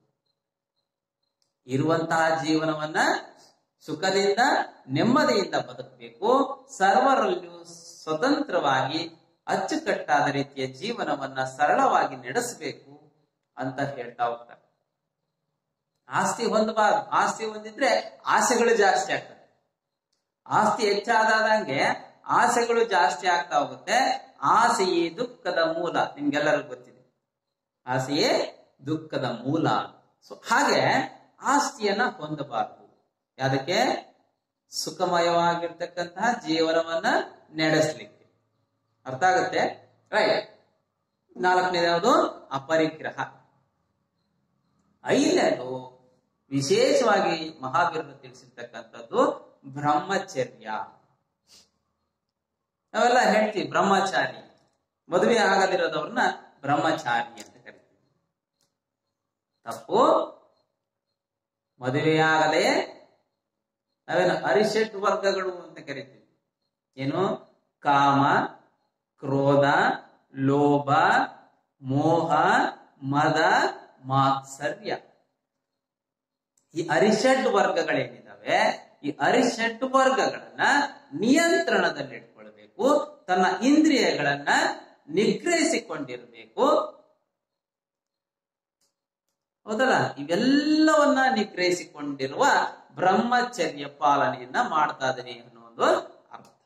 ಇರುವಂತಹ ಜೀವನವನ್ನ ಸುಖದಿಂದ ನೆಮ್ಮದಿಯಿಂದ ಬದುಕಬೇಕು ಸರ್ವರಲ್ಲೂ ಸ್ವತಂತ್ರವಾಗಿ ಅಚ್ಚುಕಟ್ಟಾದ ರೀತಿಯ ಜೀವನವನ್ನ ಸರಳವಾಗಿ ನಡೆಸಬೇಕು ಅಂತ ಹೇಳ್ತಾ ಹೋಗ್ತಾರೆ ಆಸ್ತಿ ಹೊಂದಬಾರದು ಆಸ್ತಿ ಹೊಂದಿದ್ರೆ ಆಸೆಗಳು ಜಾಸ್ತಿ ಆಗ್ತದೆ ಆಸ್ತಿ ಹೆಚ್ಚಾದಂಗೆ ಆಸೆಗಳು ಜಾಸ್ತಿ ಆಗ್ತಾ ಹೋಗುತ್ತೆ ಆಸೆಯೇ ದುಃಖದ ಮೂಲ ನಿಮ್ಗೆಲ್ಲರಿಗೂ ಗೊತ್ತಿದೆ ಆಸೆಯೇ ದುಃಖದ ಮೂಲ ಸೊ ಹಾಗೆ ಆಸ್ತಿಯನ್ನ ಹೊಂದಬಾರದು ಅದಕ್ಕೆ ಸುಖಮಯವಾಗಿರ್ತಕ್ಕಂತಹ ಜೀವನವನ್ನ ನಡೆಸಲಿಕ್ಕೆ ಅರ್ಥ ಆಗುತ್ತೆ ರೈಟ್ ನಾಲ್ಕನೇದು ಯಾವುದು ಅಪರಿಗ್ರಹ ಐದನೇದು ವಿಶೇಷವಾಗಿ ಮಹಾವೀರರು ತಿಳಿಸಿರ್ತಕ್ಕಂಥದ್ದು ಬ್ರಹ್ಮಚರ್ಯ ನಾವೆಲ್ಲ ಹೇಳ್ತೀವಿ ಬ್ರಹ್ಮಚಾರಿ ಮದುವೆ ಆಗದಿರೋದವ್ರನ್ನ ಬ್ರಹ್ಮಚಾರಿ ಅಂತ ಕರಿತೀವಿ ತಪ್ಪು ಮದುವೆಯಾಗದೆ ನಾವೇನು ಅರಿಷಟ್ ವರ್ಗಗಳು ಅಂತ ಕರಿತೀವಿ ಏನು ಕಾಮ ಕ್ರೋಧ ಲೋಭ ಮೋಹ ಮದ ಮಾತ್ಸರ್ಯ ಈ ಅರಿಷಡ್ ವರ್ಗಗಳೇನಿದಾವೆ ಈ ಅರಿಷಡ್ ವರ್ಗಗಳನ್ನ ನಿಯಂತ್ರಣದಲ್ಲಿ ಇಟ್ಕೊಳ್ಬೇಕು ತನ್ನ ಇಂದ್ರಿಯಗಳನ್ನ ನಿಗ್ರಹಿಸಿಕೊಂಡಿರಬೇಕು ಹೌದಲ್ಲ ಇವೆಲ್ಲವನ್ನ ನಿಗ್ರಹಿಸಿಕೊಂಡಿರುವ ಬ್ರಹ್ಮಚರ್ಯ ಪಾಲನೆಯನ್ನ ಮಾಡ್ತಾ ಇದ್ದೀನಿ ಅನ್ನೋ ಒಂದು ಅರ್ಥ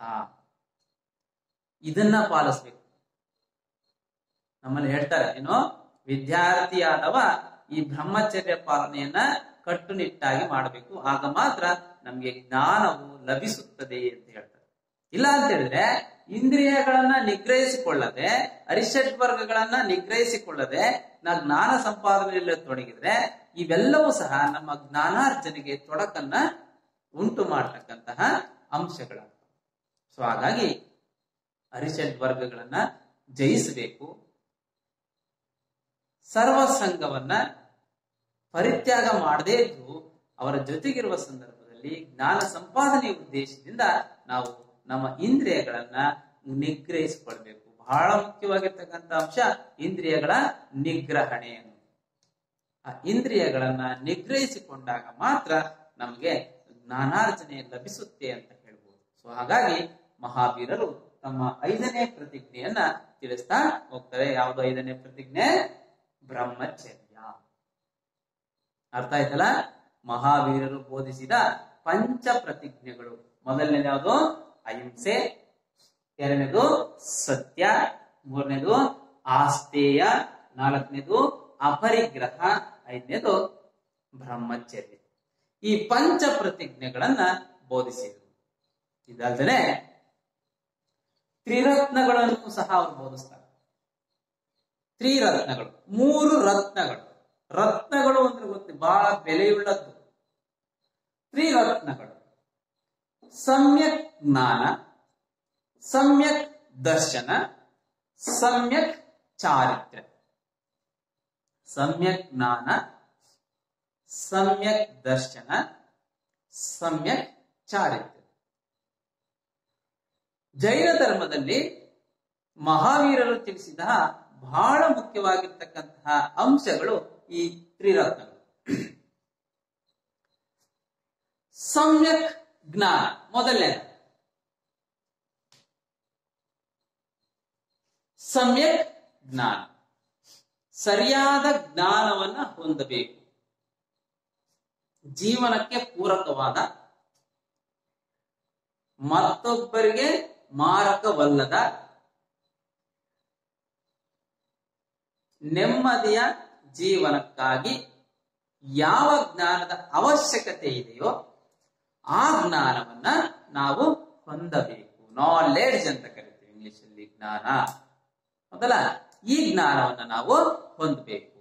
ಇದನ್ನ ಪಾಲಿಸ್ಬೇಕು ನಮ್ಮಲ್ಲಿ ಹೇಳ್ತಾರೆ ಏನು ವಿದ್ಯಾರ್ಥಿಯಾದವ ಈ ಬ್ರಹ್ಮಚರ್ಯ ಪಾಲನೆಯನ್ನ ಕಟ್ಟುನಿಟ್ಟಾಗಿ ಮಾಡಬೇಕು ಆಗ ಮಾತ್ರ ನಮ್ಗೆ ಜ್ಞಾನವು ಲಭಿಸುತ್ತದೆ ಅಂತ ಹೇಳ್ತಾರೆ ಇಲ್ಲ ಅಂತ ಹೇಳಿದ್ರೆ ಇಂದ್ರಿಯಗಳನ್ನ ನಿಗ್ರಹಿಸಿಕೊಳ್ಳದೆ ಅರಿಷಡ್ ವರ್ಗಗಳನ್ನ ನಿಗ್ರಹಿಸಿಕೊಳ್ಳದೆ ನಾ ಜ್ಞಾನ ಸಂಪಾದನೆಯಲ್ಲಿ ತೊಡಗಿದ್ರೆ ಇವೆಲ್ಲವೂ ಸಹ ನಮ್ಮ ಜ್ಞಾನಾರ್ಜನೆಗೆ ತೊಡಕನ್ನ ಉಂಟು ಮಾಡತಕ್ಕಂತಹ ಅಂಶಗಳಾಗ್ತವೆ ಸೊ ಹಾಗಾಗಿ ಅರಿಷಡ್ ವರ್ಗಗಳನ್ನ ಜಯಿಸಬೇಕು ಸರ್ವಸಂಗವನ್ನ ಪರಿತ್ಯಾಗ ಮಾಡದೇ ಇದ್ದು ಅವರ ಜೊತೆಗಿರುವ ಸಂದರ್ಭದಲ್ಲಿ ಜ್ಞಾನ ಸಂಪಾದನೆ ಉದ್ದೇಶದಿಂದ ನಾವು ನಮ್ಮ ಇಂದ್ರಿಯಗಳನ್ನ ನಿಗ್ರಹಿಸಿಕೊಳ್ಬೇಕು ಬಹಳ ಮುಖ್ಯವಾಗಿರ್ತಕ್ಕಂಥ ಅಂಶ ಇಂದ್ರಿಯಗಳ ನಿಗ್ರಹಣೆ ಆ ಇಂದ್ರಿಯಗಳನ್ನ ನಿಗ್ರಹಿಸಿಕೊಂಡಾಗ ಮಾತ್ರ ನಮಗೆ ಜ್ಞಾನಾರ್ಜನೆ ಲಭಿಸುತ್ತೆ ಅಂತ ಹೇಳ್ಬೋದು ಸೊ ಹಾಗಾಗಿ ಮಹಾವೀರರು ತಮ್ಮ ಐದನೇ ಪ್ರತಿಜ್ಞೆಯನ್ನ ತಿಳಿಸ್ತಾ ಹೋಗ್ತಾರೆ ಯಾವುದು ಐದನೇ ಪ್ರತಿಜ್ಞೆ ಬ್ರಹ್ಮಚರ್ಯ ಅರ್ಥ ಆಯ್ತಲ್ಲ ಮಹಾವೀರರು ಬೋಧಿಸಿದ ಪಂಚ ಪ್ರತಿಜ್ಞೆಗಳು ಮೊದಲನೇದು ಯಾವುದು ಅಹಿಂಸೆ ಎರಡನೇದು ಸತ್ಯ ಮೂರನೇದು ಆಸ್ತೇಯ ನಾಲ್ಕನೇದು ಅಪರಿಗ್ರಹ ಐದನೇದು ಬ್ರಹ್ಮಚರ್ಯ ಈ ಪಂಚ ಪ್ರತಿಜ್ಞೆಗಳನ್ನ ಬೋಧಿಸಿದರು ಇದಲ್ಲದೆ ತ್ರಿರತ್ನಗಳನ್ನು ಸಹ ಅವರು ಬೋಧಿಸ್ತಾರೆ ತ್ರಿರತ್ನಗಳು ಮೂರು ರತ್ನಗಳು ರತ್ನಗಳು ಅಂದ್ರೆ ಗೊತ್ತು ಬಹಳ ಬೆಲೆಯುಳ್ಳದ್ದು ತ್ರಿರತ್ನಗಳು ಸಮ್ಯಕ್ ಜ್ಞಾನ ಸಮ್ಯಕ್ ದರ್ಶನ ಸಮ್ಯಕ್ ಚಾರಿತ್ರ್ಯ ಸಮ್ಯಕ್ ಜ್ಞಾನ ಸಮ್ಯಕ್ ದರ್ಶನ ಸಮ್ಯಕ್ ಚಾರಿತ್ರ್ಯ ಜೈನ ಧರ್ಮದಲ್ಲಿ ಮಹಾವೀರರು ತಿಳಿಸಿದ ಬಹಳ ಮುಖ್ಯವಾಗಿರ್ತಕ್ಕಂತಹ ಅಂಶಗಳು ಈ ತ್ರಿರತ್ನಗಳು ಸಮ್ಯಕ್ ಜ್ಞಾನ ಮೊದಲನೇ ಸಮ್ಯಕ್ ಜ್ಞಾನ ಸರಿಯಾದ ಜ್ಞಾನವನ್ನ ಹೊಂದಬೇಕು ಜೀವನಕ್ಕೆ ಪೂರಕವಾದ ಮತ್ತೊಬ್ಬರಿಗೆ ಮಾರಕವಲ್ಲದ ನೆಮ್ಮದಿಯ ಜೀವನಕ್ಕಾಗಿ ಯಾವ ಜ್ಞಾನದ ಅವಶ್ಯಕತೆ ಇದೆಯೋ ಆ ಜ್ಞಾನವನ್ನ ನಾವು ಹೊಂದಬೇಕು ನಾಲೆಡ್ಜ್ ಅಂತ ಕರಿತೀವಿ ಇಂಗ್ಲಿಷ್ ಅಲ್ಲಿ ಜ್ಞಾನ ಮೊದಲ ಈ ಜ್ಞಾನವನ್ನ ನಾವು ಹೊಂದಬೇಕು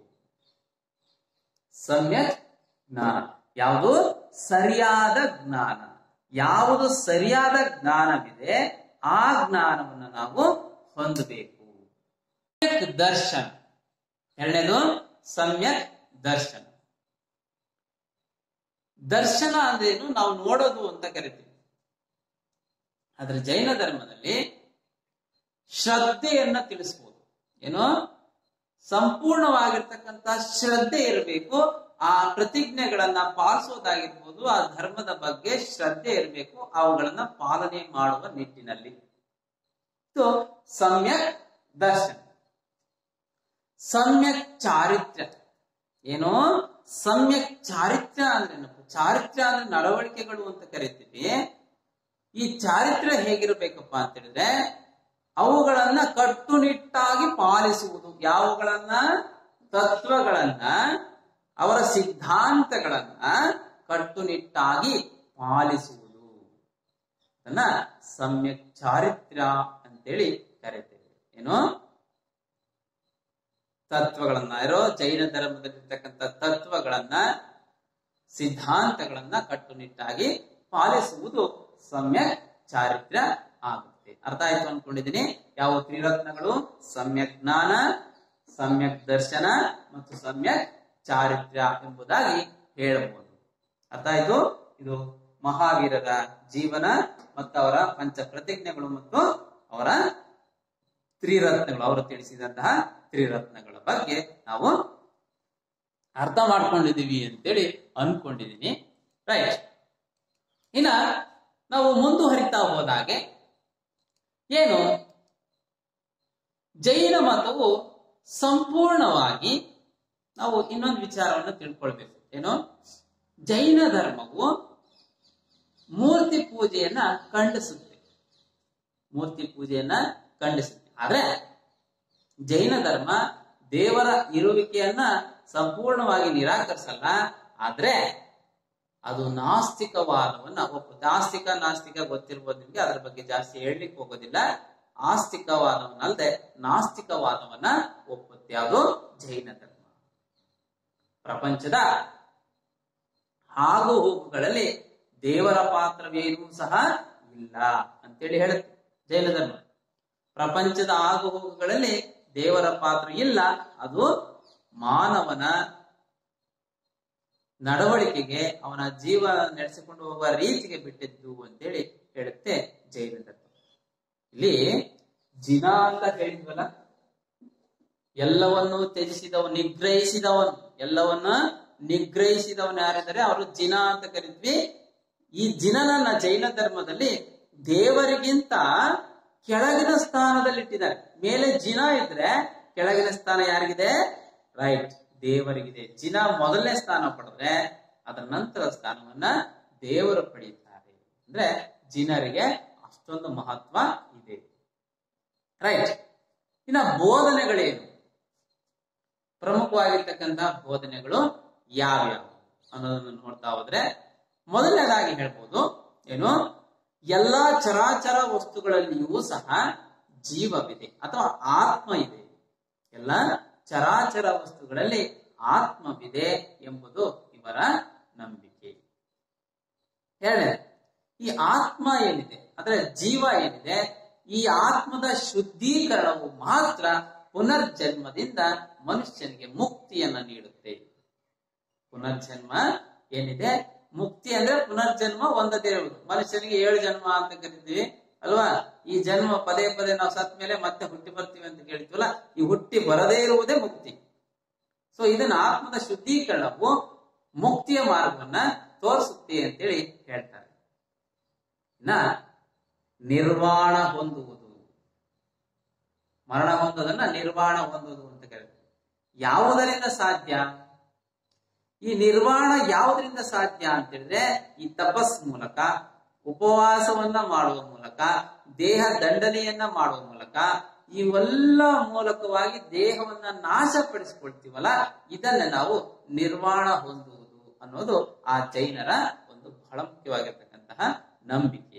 ಸಮ್ಯಕ್ ಜ್ಞಾನ ಯಾವುದು ಸರಿಯಾದ ಜ್ಞಾನ ಯಾವುದು ಸರಿಯಾದ ಜ್ಞಾನವಿದೆ ಆ ಜ್ಞಾನವನ್ನು ನಾವು ಹೊಂದಬೇಕು ಸಮ್ಯಕ್ ದರ್ಶನ ಎರಡನೇದು ಸಮ್ಯಕ್ ದರ್ಶನ ದರ್ಶನ ಅಂದ್ರೇನು ನಾವು ನೋಡೋದು ಅಂತ ಕರಿತೀವಿ ಆದ್ರೆ ಜೈನ ಧರ್ಮದಲ್ಲಿ ಶ್ರದ್ಧೆಯನ್ನ ತಿಳಿಸ್ಬೋದು ಏನು ಸಂಪೂರ್ಣವಾಗಿರ್ತಕ್ಕಂಥ ಶ್ರದ್ಧೆ ಇರಬೇಕು ಆ ಪ್ರತಿಜ್ಞೆಗಳನ್ನ ಪಾಲಿಸೋದಾಗಿರ್ಬೋದು ಆ ಧರ್ಮದ ಬಗ್ಗೆ ಶ್ರದ್ಧೆ ಇರಬೇಕು ಅವುಗಳನ್ನ ಪಾಲನೆ ಮಾಡುವ ನಿಟ್ಟಿನಲ್ಲಿ ಇದು ಸಮ್ಯಕ್ ದರ್ಶನ ಸಮ್ಯಕ್ ಚಾರಿತ್ರ್ಯ ಏನು ಸಮ್ಯಕ್ ಚಾರಿತ್ರ್ಯ ಅಂದ್ರೆ ಚಾರಿತ್ರ್ಯ ಅಂದ್ರೆ ನಡವಳಿಕೆಗಳು ಅಂತ ಕರಿತೀವಿ ಈ ಚಾರಿತ್ರ್ಯ ಹೇಗಿರ್ಬೇಕಪ್ಪ ಅಂತ ಹೇಳಿದ್ರೆ ಅವುಗಳನ್ನ ಕಟ್ಟುನಿಟ್ಟಾಗಿ ಪಾಲಿಸುವುದು ಯಾವುಗಳನ್ನ ತತ್ವಗಳನ್ನ ಅವರ ಸಿದ್ಧಾಂತಗಳನ್ನ ಕಟ್ಟುನಿಟ್ಟಾಗಿ ಪಾಲಿಸುವುದು ಅದನ್ನ ಸಮ್ಯಕ್ ಚಾರಿತ್ರ್ಯ ಅಂತೇಳಿ ಕರಿತೇವೆ ಏನು ತತ್ವಗಳನ್ನ ಇರೋ ಜೈನ ಧರ್ಮದಲ್ಲಿರ್ತಕ್ಕಂಥ ತತ್ವಗಳನ್ನ ಸಿದ್ಧಾಂತಗಳನ್ನ ಕಟ್ಟುನಿಟ್ಟಾಗಿ ಪಾಲಿಸುವುದು ಸಮ್ಯಕ್ ಚಾರಿತ್ರ್ಯ ಆಗುತ್ತೆ ಅರ್ಥ ಆಯ್ತು ಅನ್ಕೊಂಡಿದ್ದೀನಿ ಯಾವ ತ್ರಿರತ್ನಗಳು ಸಮ್ಯಕ್ ಜ್ಞಾನ ಸಮ್ಯಕ್ ದರ್ಶನ ಮತ್ತು ಸಮ್ಯಕ್ ಚಾರಿತ್ರ್ಯ ಎಂಬುದಾಗಿ ಹೇಳಬಹುದು ಅರ್ಥ ಆಯ್ತು ಇದು ಮಹಾವೀರರ ಜೀವನ ಮತ್ತು ಅವರ ಪಂಚ ಪ್ರತಿಜ್ಞೆಗಳು ಮತ್ತು ಅವರ ತ್ರಿರತ್ನಗಳು ಅವರು ತಿಳಿಸಿದಂತಹ ತ್ರಿರತ್ನಗಳ ಬಗ್ಗೆ ನಾವು ಅರ್ಥ ಮಾಡ್ಕೊಂಡಿದೀವಿ ಅಂತೇಳಿ ಅನ್ಕೊಂಡಿದೀನಿ ರೈಟ್ ಇನ್ನ ನಾವು ಮುಂದುವರಿತಾ ಹೋದಾಗೆ ಏನು ಜೈನ ಮತವು ಸಂಪೂರ್ಣವಾಗಿ ನಾವು ಇನ್ನೊಂದು ವಿಚಾರವನ್ನು ತಿಳ್ಕೊಳ್ಬೇಕು ಏನು ಜೈನ ಧರ್ಮವು ಮೂರ್ತಿ ಪೂಜೆಯನ್ನ ಖಂಡಿಸುತ್ತೆ ಮೂರ್ತಿ ಪೂಜೆಯನ್ನ ಖಂಡಿಸುತ್ತೆ ಆದ್ರೆ ಜೈನ ಧರ್ಮ ದೇವರ ಇರುವಿಕೆಯನ್ನ ಸಂಪೂರ್ಣವಾಗಿ ನಿರಾಕರಿಸಲ್ಲ ಆದ್ರೆ ಅದು ನಾಸ್ತಿಕವಾದವನ್ನ ಒಪ್ಪುತ್ತೆ ಆಸ್ತಿಕ ನಾಸ್ತಿಕ ಗೊತ್ತಿರ್ಬೋದು ನಿಮ್ಗೆ ಅದರ ಬಗ್ಗೆ ಜಾಸ್ತಿ ಹೇಳಲಿಕ್ಕೆ ಹೋಗೋದಿಲ್ಲ ಆಸ್ತಿಕವಾದವನ್ನಲ್ಲದೆ ನಾಸ್ತಿಕವಾದವನ್ನ ಒಪ್ಪುತ್ತೆ ಅದು ಜೈನ ಧರ್ಮ ಪ್ರಪಂಚದ ಆಗು ಹೋಗುಗಳಲ್ಲಿ ದೇವರ ಪಾತ್ರವೇನೂ ಸಹ ಇಲ್ಲ ಅಂತೇಳಿ ಹೇಳುತ್ತೆ ಜೈನ ಧರ್ಮ ಪ್ರಪಂಚದ ಆಗು ಹೋಗುಗಳಲ್ಲಿ ದೇವರ ಪಾತ್ರ ಇಲ್ಲ ಅದು ಮಾನವನ ನಡವಳಿಕೆಗೆ ಅವನ ಜೀವ ನಡೆಸಿಕೊಂಡು ಹೋಗುವ ರೀತಿಗೆ ಬಿಟ್ಟಿದ್ದು ಅಂತೇಳಿ ಹೇಳುತ್ತೆ ಜೈನ ಧರ್ಮ ಇಲ್ಲಿ ಜಿನ ಅಂತ ಹೇಳಿದ್ವಲ್ಲ ಎಲ್ಲವನ್ನು ತ್ಯಜಿಸಿದವನು ನಿಗ್ರಹಿಸಿದವನು ಎಲ್ಲವನ್ನ ನಿಗ್ರಹಿಸಿದವನು ಯಾರಿದ್ದಾರೆ ಅವರು ಜಿನ ಅಂತ ಕರಿದ್ವಿ ಈ ಜಿನನನ್ನ ಜೈನ ಧರ್ಮದಲ್ಲಿ ದೇವರಿಗಿಂತ ಕೆಳಗಿನ ಸ್ಥಾನದಲ್ಲಿ ಇಟ್ಟಿದ್ದಾರೆ ಮೇಲೆ ಜಿನ ಇದ್ರೆ ಕೆಳಗಿನ ಸ್ಥಾನ ಯಾರಿಗಿದೆ ರೈಟ್ ದೇವರಿಗಿದೆ ಜಿನ ಮೊದಲನೇ ಸ್ಥಾನ ಪಡೆದ್ರೆ ಅದರ ನಂತರ ಸ್ಥಾನವನ್ನ ದೇವರು ಪಡೆಯುತ್ತಾರೆ ಅಂದ್ರೆ ಜಿನರಿಗೆ ಅಷ್ಟೊಂದು ಮಹತ್ವ ಇದೆ ರೈಟ್ ಇನ್ನ ಬೋಧನೆಗಳೇನು ಪ್ರಮುಖವಾಗಿರ್ತಕ್ಕಂತಹ ಬೋಧನೆಗಳು ಯಾವ್ಯಾವು ಅನ್ನೋದನ್ನು ನೋಡ್ತಾ ಹೋದ್ರೆ ಮೊದಲನೇದಾಗಿ ಹೇಳ್ಬೋದು ಏನು ಎಲ್ಲಾ ಚರಾಚರ ವಸ್ತುಗಳಲ್ಲಿಯೂ ಸಹ ಜೀವವಿದೆ ಅಥವಾ ಆತ್ಮ ಇದೆ ಎಲ್ಲ ಚರಾಚರ ವಸ್ತುಗಳಲ್ಲಿ ಆತ್ಮವಿದೆ ಎಂಬುದು ಇವರ ನಂಬಿಕೆ ಎರಡನೇ ಈ ಆತ್ಮ ಏನಿದೆ ಅಂದ್ರೆ ಜೀವ ಏನಿದೆ ಈ ಆತ್ಮದ ಶುದ್ಧೀಕರಣವು ಮಾತ್ರ ಪುನರ್ಜನ್ಮದಿಂದ ಮನುಷ್ಯನಿಗೆ ಮುಕ್ತಿಯನ್ನ ನೀಡುತ್ತೆ ಪುನರ್ಜನ್ಮ ಏನಿದೆ ಮುಕ್ತಿ ಅಂದ್ರೆ ಪುನರ್ಜನ್ಮ ಒಂದದೇ ಇರುವುದು ಮನುಷ್ಯನಿಗೆ ಏಳು ಜನ್ಮ ಅಂತ ಕರಿತೀವಿ ಅಲ್ವಾ ಈ ಜನ್ಮ ಪದೇ ಪದೇ ನಾವು ಸತ್ ಮೇಲೆ ಮತ್ತೆ ಹುಟ್ಟಿ ಬರ್ತೀವಿ ಅಂತ ಕೇಳ್ತೀವಲ್ಲ ಈ ಹುಟ್ಟಿ ಬರದೇ ಇರುವುದೇ ಮುಕ್ತಿ ಸೊ ಇದನ್ನ ಆತ್ಮದ ಶುದ್ಧೀಕರಣವು ಮುಕ್ತಿಯ ಮಾರ್ಗವನ್ನ ತೋರಿಸುತ್ತೆ ಅಂತೇಳಿ ಹೇಳ್ತಾರೆ ಇನ್ನ ನಿರ್ವಾಣ ಹೊಂದುವುದು ಮರಣ ಹೊಂದೋದನ್ನ ನಿರ್ವಾಣ ಹೊಂದುವುದು ಅಂತ ಕರೀತಾರೆ ಯಾವುದರಿಂದ ಸಾಧ್ಯ ಈ ನಿರ್ವಾಣ ಯಾವುದರಿಂದ ಸಾಧ್ಯ ಅಂತ ಹೇಳಿದ್ರೆ ಈ ತಪಸ್ ಮೂಲಕ ಉಪವಾಸವನ್ನ ಮಾಡುವ ಮೂಲಕ ದೇಹ ದಂಡನೆಯನ್ನ ಮಾಡುವ ಮೂಲಕ ಇವೆಲ್ಲ ಮೂಲಕವಾಗಿ ದೇಹವನ್ನ ನಾಶಪಡಿಸಿಕೊಳ್ತೀವಲ್ಲ ಇದನ್ನ ನಾವು ನಿರ್ವಾಣ ಹೊಂದುವುದು ಅನ್ನೋದು ಆ ಜೈನರ ಒಂದು ಬಹಳ ಮುಖ್ಯವಾಗಿರ್ತಕ್ಕಂತಹ ನಂಬಿಕೆ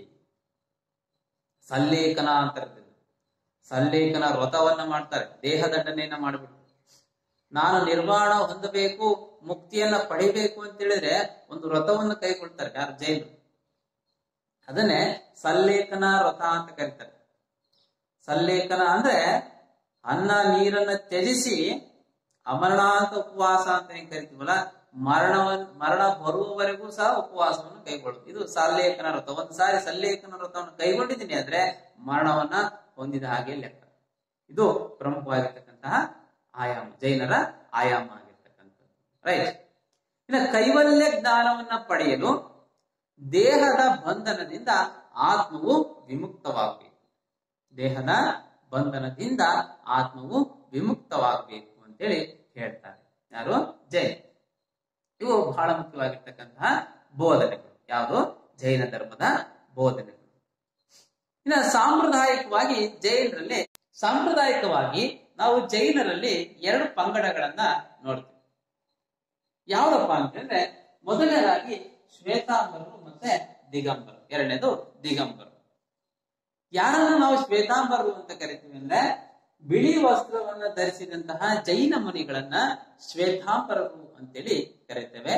ಸಲ್ಲೇಖನ ಅಂತ ಇರ್ತದೆ ಸಲ್ಲೇಖನ ವ್ರತವನ್ನ ಮಾಡ್ತಾರೆ ದೇಹ ದಂಡನೆಯನ್ನ ಮಾಡಿಬಿಟ್ಟು ನಾನು ನಿರ್ವಾಣ ಹೊಂದಬೇಕು ಮುಕ್ತಿಯನ್ನ ಪಡಿಬೇಕು ಅಂತ ಹೇಳಿದ್ರೆ ಒಂದು ವ್ರತವನ್ನು ಕೈಗೊಳ್ತಾರೆ ಯಾರು ಜೈನರು ಅದನ್ನೇ ಸಲ್ಲೇಖನ ವ್ರತ ಅಂತ ಕರೀತಾರೆ ಸಲ್ಲೇಖನ ಅಂದ್ರೆ ಅನ್ನ ನೀರನ್ನ ತ್ಯಜಿಸಿ ಅಮರಣಾಂತ ಉಪವಾಸ ಅಂತ ಏನ್ ಕರಿತೀವಲ್ಲ ಮರಣವನ್ ಮರಣ ಬರುವವರೆಗೂ ಸಹ ಉಪವಾಸವನ್ನು ಕೈಗೊಳ್ಳುದು ಇದು ಸಲ್ಲೇಖನ ವ್ರತ ಒಂದು ಸಾರಿ ಸಲ್ಲೇಖನ ವ್ರತವನ್ನು ಕೈಗೊಂಡಿದ್ದೀನಿ ಅಂದ್ರೆ ಮರಣವನ್ನ ಹೊಂದಿದ ಹಾಗೆ ಲೆಕ್ಕ ಇದು ಪ್ರಮುಖವಾಗಿರ್ತಕ್ಕಂತಹ ಆಯಾಮ ಜೈನರ ಆಯಾಮ ಆಗಿರ್ತಕ್ಕಂಥದ್ದು ರೈಟ್ ಇನ್ನು ಕೈವಲ್ಯ ಜ್ಞಾನವನ್ನ ಪಡೆಯಲು ದೇಹದ ಬಂಧನದಿಂದ ಆತ್ಮವು ವಿಮುಕ್ತವಾಗಬೇಕು ದೇಹದ ಬಂಧನದಿಂದ ಆತ್ಮವು ವಿಮುಕ್ತವಾಗಬೇಕು ಅಂತೇಳಿ ಹೇಳ್ತಾರೆ ಯಾರು ಜೈನ ಇವು ಬಹಳ ಮುಖ್ಯವಾಗಿರ್ತಕ್ಕಂತಹ ಬೋಧನೆಗಳು ಯಾವುದು ಜೈನ ಧರ್ಮದ ಬೋಧನೆಗಳು ಇನ್ನು ಸಾಂಪ್ರದಾಯಿಕವಾಗಿ ಜೈನರಲ್ಲಿ ಸಾಂಪ್ರದಾಯಿಕವಾಗಿ ನಾವು ಜೈನರಲ್ಲಿ ಎರಡು ಪಂಗಡಗಳನ್ನ ನೋಡ್ತೀವಿ ಯಾವ್ದಪ್ಪ ಅಂತಂದ್ರೆ ಮೊದಲನೇದಾಗಿ ಶ್ವೇತಾಂಬರರು ಮತ್ತೆ ದಿಗಂಬರರು ಎರಡನೇದು ದಿಗಂಬರರು ಯಾರನ್ನು ನಾವು ಶ್ವೇತಾಂಬರರು ಅಂತ ಕರಿತೀವಿ ಅಂದ್ರೆ ಬಿಳಿ ವಸ್ತ್ರವನ್ನ ಧರಿಸಿದಂತಹ ಜೈನ ಮುನಿಗಳನ್ನ ಶ್ವೇತಾಂಬರರು ಅಂತೇಳಿ ಕರಿತೇವೆ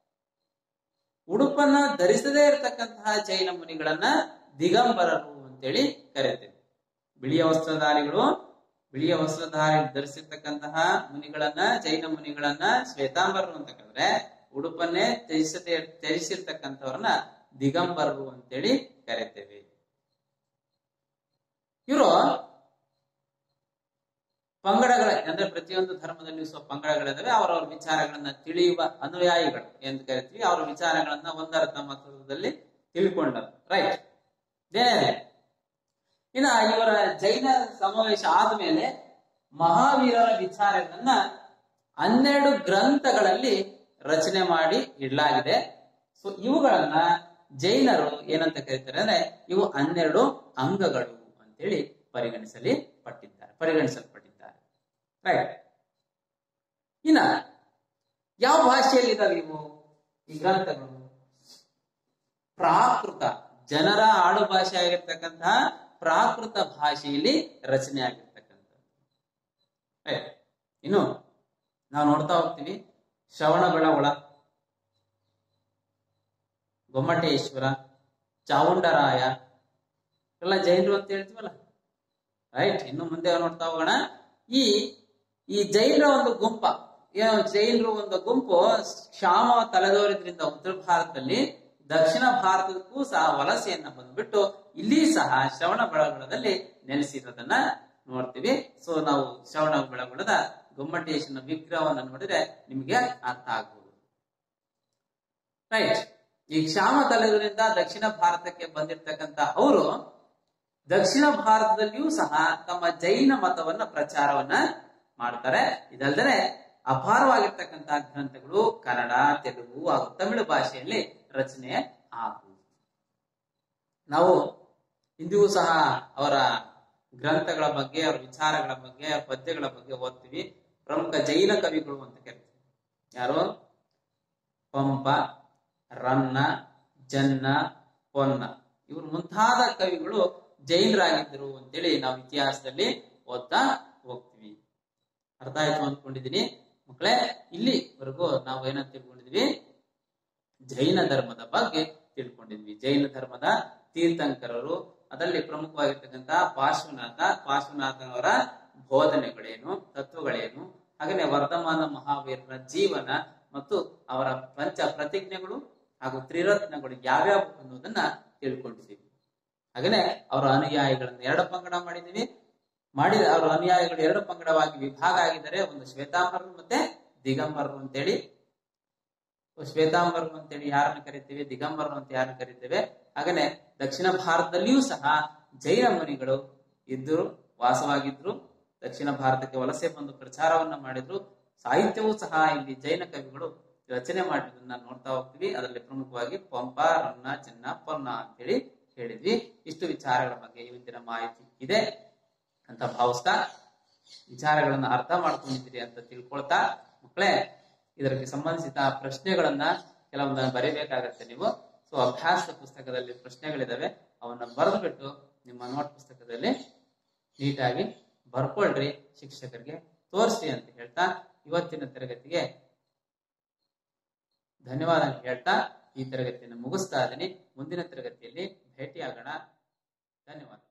ಉಡುಪನ್ನ ಧರಿಸದೇ ಇರತಕ್ಕಂತಹ ಜೈನ ಮುನಿಗಳನ್ನ ದಿಗಂಬರರು ಅಂತೇಳಿ ಕರಿತೇವೆ ಬಿಳಿಯ ವಸ್ತ್ರಧಾರಿಗಳು ಬಿಳಿಯ ವಸ್ತ್ರಧಾರಿ ಧರಿಸಿರ್ತಕ್ಕಂತಹ ಮುನಿಗಳನ್ನ ಜೈನ ಮುನಿಗಳನ್ನ ಶ್ವೇತಾಂಬರರು ಅಂತ ಕರೆದ್ರೆ ಉಡುಪನ್ನೇ ತ್ಯಜಿಸದೆ ತ್ಯಜಿಸಿರ್ತಕ್ಕಂಥವ್ರನ್ನ ದಿಗಂಬರರು ಅಂತೇಳಿ ಕರಿತೇವೆ ಇವರು ಪಂಗಡಗಳ ಅಂದ್ರೆ ಪ್ರತಿಯೊಂದು ಧರ್ಮದಲ್ಲಿ ಸ್ವಲ್ಪ ಪಂಗಡಗಳಿದಾವೆ ಅವರವರ ವಿಚಾರಗಳನ್ನ ತಿಳಿಯುವ ಅನುಯಾಯಿಗಳು ಎಂದು ಕರಿತೀವಿ ಅವರ ವಿಚಾರಗಳನ್ನ ಒಂದರ ತಮ್ಮ ತತ್ವದಲ್ಲಿ ತಿಳ್ಕೊಂಡರು ರೈಟ್ ಇನ್ನ ಇವರ ಜೈನ ಸಮಾವೇಶ ಆದ್ಮೇಲೆ ಮಹಾವೀರರ ವಿಚಾರಗಳನ್ನ ಹನ್ನೆರಡು ಗ್ರಂಥಗಳಲ್ಲಿ ರಚನೆ ಮಾಡಿ ಇಡಲಾಗಿದೆ ಸೊ ಇವುಗಳನ್ನ ಜೈನರು ಏನಂತ ಕರೀತಾರೆ ಅಂದ್ರೆ ಇವು ಹನ್ನೆರಡು ಅಂಗಗಳು ಅಂತೇಳಿ ಪರಿಗಣಿಸಲಿ ಪಟ್ಟಿದ್ದಾರೆ ಪರಿಗಣಿಸಲ್ಪಟ್ಟಿದ್ದಾರೆ ರೈಟ್ ಇನ್ನ ಯಾವ ಭಾಷೆಯಲ್ಲಿ ಇದಾವೆ ಇವು ಈ ಗ್ರಂಥಗಳು ಪ್ರಾಕೃತ ಜನರ ಆಡು ಭಾಷೆ ಆಗಿರ್ತಕ್ಕಂತಹ ಪ್ರಾಕೃತ ಭಾಷೆಯಲ್ಲಿ ರಚನೆ ಆಗಿರ್ತಕ್ಕಂಥದ್ದು ರೈಟ್ ಇನ್ನು ನಾವು ನೋಡ್ತಾ ಹೋಗ್ತೀವಿ ಶ್ರವಣ ಬೆಳಗೊಳ ಗೊಮ್ಮಟೇಶ್ವರ ಚಾವುಂಡರಾಯ ಎಲ್ಲ ಜೈನರು ಅಂತ ಹೇಳ್ತೀವಲ್ಲ ರೈಟ್ ಇನ್ನು ಮುಂದೆ ನೋಡ್ತಾ ಹೋಗೋಣ ಈ ಈ ಜೈನರ ಒಂದು ಗುಂಪ ಏನು ಜೈನರು ಒಂದು ಗುಂಪು ಕ್ಷಾಮ ತಲೆದೋರಿದ್ರಿಂದ ಉತ್ತರ ಭಾರತದಲ್ಲಿ ದಕ್ಷಿಣ ಭಾರತಕ್ಕೂ ಸಹ ವಲಸೆಯನ್ನ ಬಂದ್ಬಿಟ್ಟು ಇಲ್ಲಿ ಸಹ ಶ್ರವಣ ಬೆಳಗೊಳದಲ್ಲಿ ನೆಲೆಸಿರೋದನ್ನ ನೋಡ್ತೀವಿ ಸೊ ನಾವು ಶ್ರವಣ ಬೆಳಗೊಳದ ಗೊಮ್ಮಟೇಶನ ವಿಗ್ರಹವನ್ನು ನೋಡಿದ್ರೆ ನಿಮಗೆ ಅರ್ಥ ಆಗ್ಬೋದು ರೈಟ್ ಈ ಕ್ಷಾಮ ತಲೆಗಳಿಂದ ದಕ್ಷಿಣ ಭಾರತಕ್ಕೆ ಬಂದಿರತಕ್ಕಂತ ಅವರು ದಕ್ಷಿಣ ಭಾರತದಲ್ಲಿಯೂ ಸಹ ತಮ್ಮ ಜೈನ ಮತವನ್ನ ಪ್ರಚಾರವನ್ನ ಮಾಡ್ತಾರೆ ಇದಲ್ಲದೆ ಅಪಾರವಾಗಿರ್ತಕ್ಕಂತಹ ಗ್ರಂಥಗಳು ಕನ್ನಡ ತೆಲುಗು ಹಾಗೂ ತಮಿಳು ಭಾಷೆಯಲ್ಲಿ ರಚನೆ ಆಗುವುದು ನಾವು ಇಂದಿಗೂ ಸಹ ಅವರ ಗ್ರಂಥಗಳ ಬಗ್ಗೆ ಅವರ ವಿಚಾರಗಳ ಬಗ್ಗೆ ಅವರ ಪದ್ಯಗಳ ಬಗ್ಗೆ ಓದ್ತೀವಿ ಪ್ರಮುಖ ಜೈನ ಕವಿಗಳು ಅಂತ ಕರಿತೀವಿ ಯಾರು ಪಂಪ ರನ್ನ ಜನ್ನ ಪೊನ್ನ ಇವರು ಮುಂತಾದ ಕವಿಗಳು ಜೈನರಾಗಿದ್ದರು ಅಂತೇಳಿ ನಾವು ಇತಿಹಾಸದಲ್ಲಿ ಓದ್ತಾ ಹೋಗ್ತೀವಿ ಅರ್ಥ ಆಯ್ತು ಅಂದ್ಕೊಂಡಿದೀನಿ ಮಕ್ಕಳೇ ಇಲ್ಲಿವರೆಗೂ ನಾವು ಏನಂತ ತಿಳ್ಕೊಂಡಿದ್ವಿ ಜೈನ ಧರ್ಮದ ಬಗ್ಗೆ ತಿಳ್ಕೊಂಡಿದ್ವಿ ಜೈನ ಧರ್ಮದ ತೀರ್ಥಂಕರರು ಅದರಲ್ಲಿ ಪ್ರಮುಖವಾಗಿರ್ತಕ್ಕಂಥ ಪಾರ್ಶ್ವನಾಥ ಪಾರ್ಶ್ವನಾಥನವರ ಬೋಧನೆಗಳೇನು ತತ್ವಗಳೇನು ಹಾಗೆಯೇ ವರ್ಧಮಾನ ಮಹಾವೀರರ ಜೀವನ ಮತ್ತು ಅವರ ಪಂಚ ಪ್ರತಿಜ್ಞೆಗಳು ಹಾಗೂ ತ್ರಿರತ್ನಗಳು ಯಾವ್ಯಾವ ಅನ್ನೋದನ್ನ ತಿಳ್ಕೊಂಡಿದ್ದೀವಿ ಹಾಗೇನೆ ಅವರ ಅನುಯಾಯಿಗಳನ್ನ ಎರಡು ಪಂಗಡ ಮಾಡಿದೀವಿ ಮಾಡಿದ ಅವರ ಅನುಯಾಯಿಗಳು ಎರಡು ಪಂಗಡವಾಗಿ ವಿಭಾಗ ಆಗಿದ್ದಾರೆ ಒಂದು ಶ್ವೇತಾಂಬರರು ಮತ್ತೆ ದಿಗಂಬರರು ಅಂತೇಳಿ ಶ್ವೇತಾಂಬರರು ಅಂತೇಳಿ ಯಾರನ್ನ ಕರಿತೀವಿ ದಿಗಂಬರರು ಅಂತ ಯಾರನ್ನ ಕರಿತೇವೆ ಹಾಗೇನೆ ದಕ್ಷಿಣ ಭಾರತದಲ್ಲಿಯೂ ಸಹ ಜೈನ ಮುನಿಗಳು ಇದ್ದರು ವಾಸವಾಗಿದ್ರು ದಕ್ಷಿಣ ಭಾರತಕ್ಕೆ ವಲಸೆ ಬಂದು ಪ್ರಚಾರವನ್ನ ಮಾಡಿದ್ರು ಸಾಹಿತ್ಯವೂ ಸಹ ಇಲ್ಲಿ ಜೈನ ಕವಿಗಳು ರಚನೆ ಮಾಡಿರೋದನ್ನ ನೋಡ್ತಾ ಹೋಗ್ತೀವಿ ಅದರಲ್ಲಿ ಪ್ರಮುಖವಾಗಿ ಪಂಪ ರನ್ನ ಚೆನ್ನ ಪೊನ್ನ ಅಂತೇಳಿ ಹೇಳಿದ್ವಿ ಇಷ್ಟು ವಿಚಾರಗಳ ಬಗ್ಗೆ ಇವತ್ತಿನ ಮಾಹಿತಿ ಇದೆ ಅಂತ ಭಾವಿಸ್ತಾ ವಿಚಾರಗಳನ್ನ ಅರ್ಥ ಮಾಡ್ಕೊಂಡಿದ್ದೀರಿ ಅಂತ ತಿಳ್ಕೊಳ್ತಾ ಮಕ್ಕಳೇ ಇದಕ್ಕೆ ಸಂಬಂಧಿಸಿದ ಪ್ರಶ್ನೆಗಳನ್ನ ಕೆಲವೊಂದನ್ನ ಬರೀಬೇಕಾಗತ್ತೆ ನೀವು ಸೊ ಅಭ್ಯಾಸದ ಪುಸ್ತಕದಲ್ಲಿ ಪ್ರಶ್ನೆಗಳಿದಾವೆ ಅವನ್ನ ಬರೆದು ಬಿಟ್ಟು ನಿಮ್ಮ ನೋಟ್ ಪುಸ್ತಕದಲ್ಲಿ ನೀಟಾಗಿ ಬರ್ಕೊಳ್ರಿ ಶಿಕ್ಷಕರಿಗೆ ತೋರಿಸಿ ಅಂತ ಹೇಳ್ತಾ ಇವತ್ತಿನ ತರಗತಿಗೆ ಧನ್ಯವಾದ ಹೇಳ್ತಾ ಈ ತರಗತಿಯನ್ನು ಮುಗಿಸ್ತಾ ಇದ್ದೀನಿ ಮುಂದಿನ ತರಗತಿಯಲ್ಲಿ ಭೇಟಿಯಾಗೋಣ ಧನ್ಯವಾದ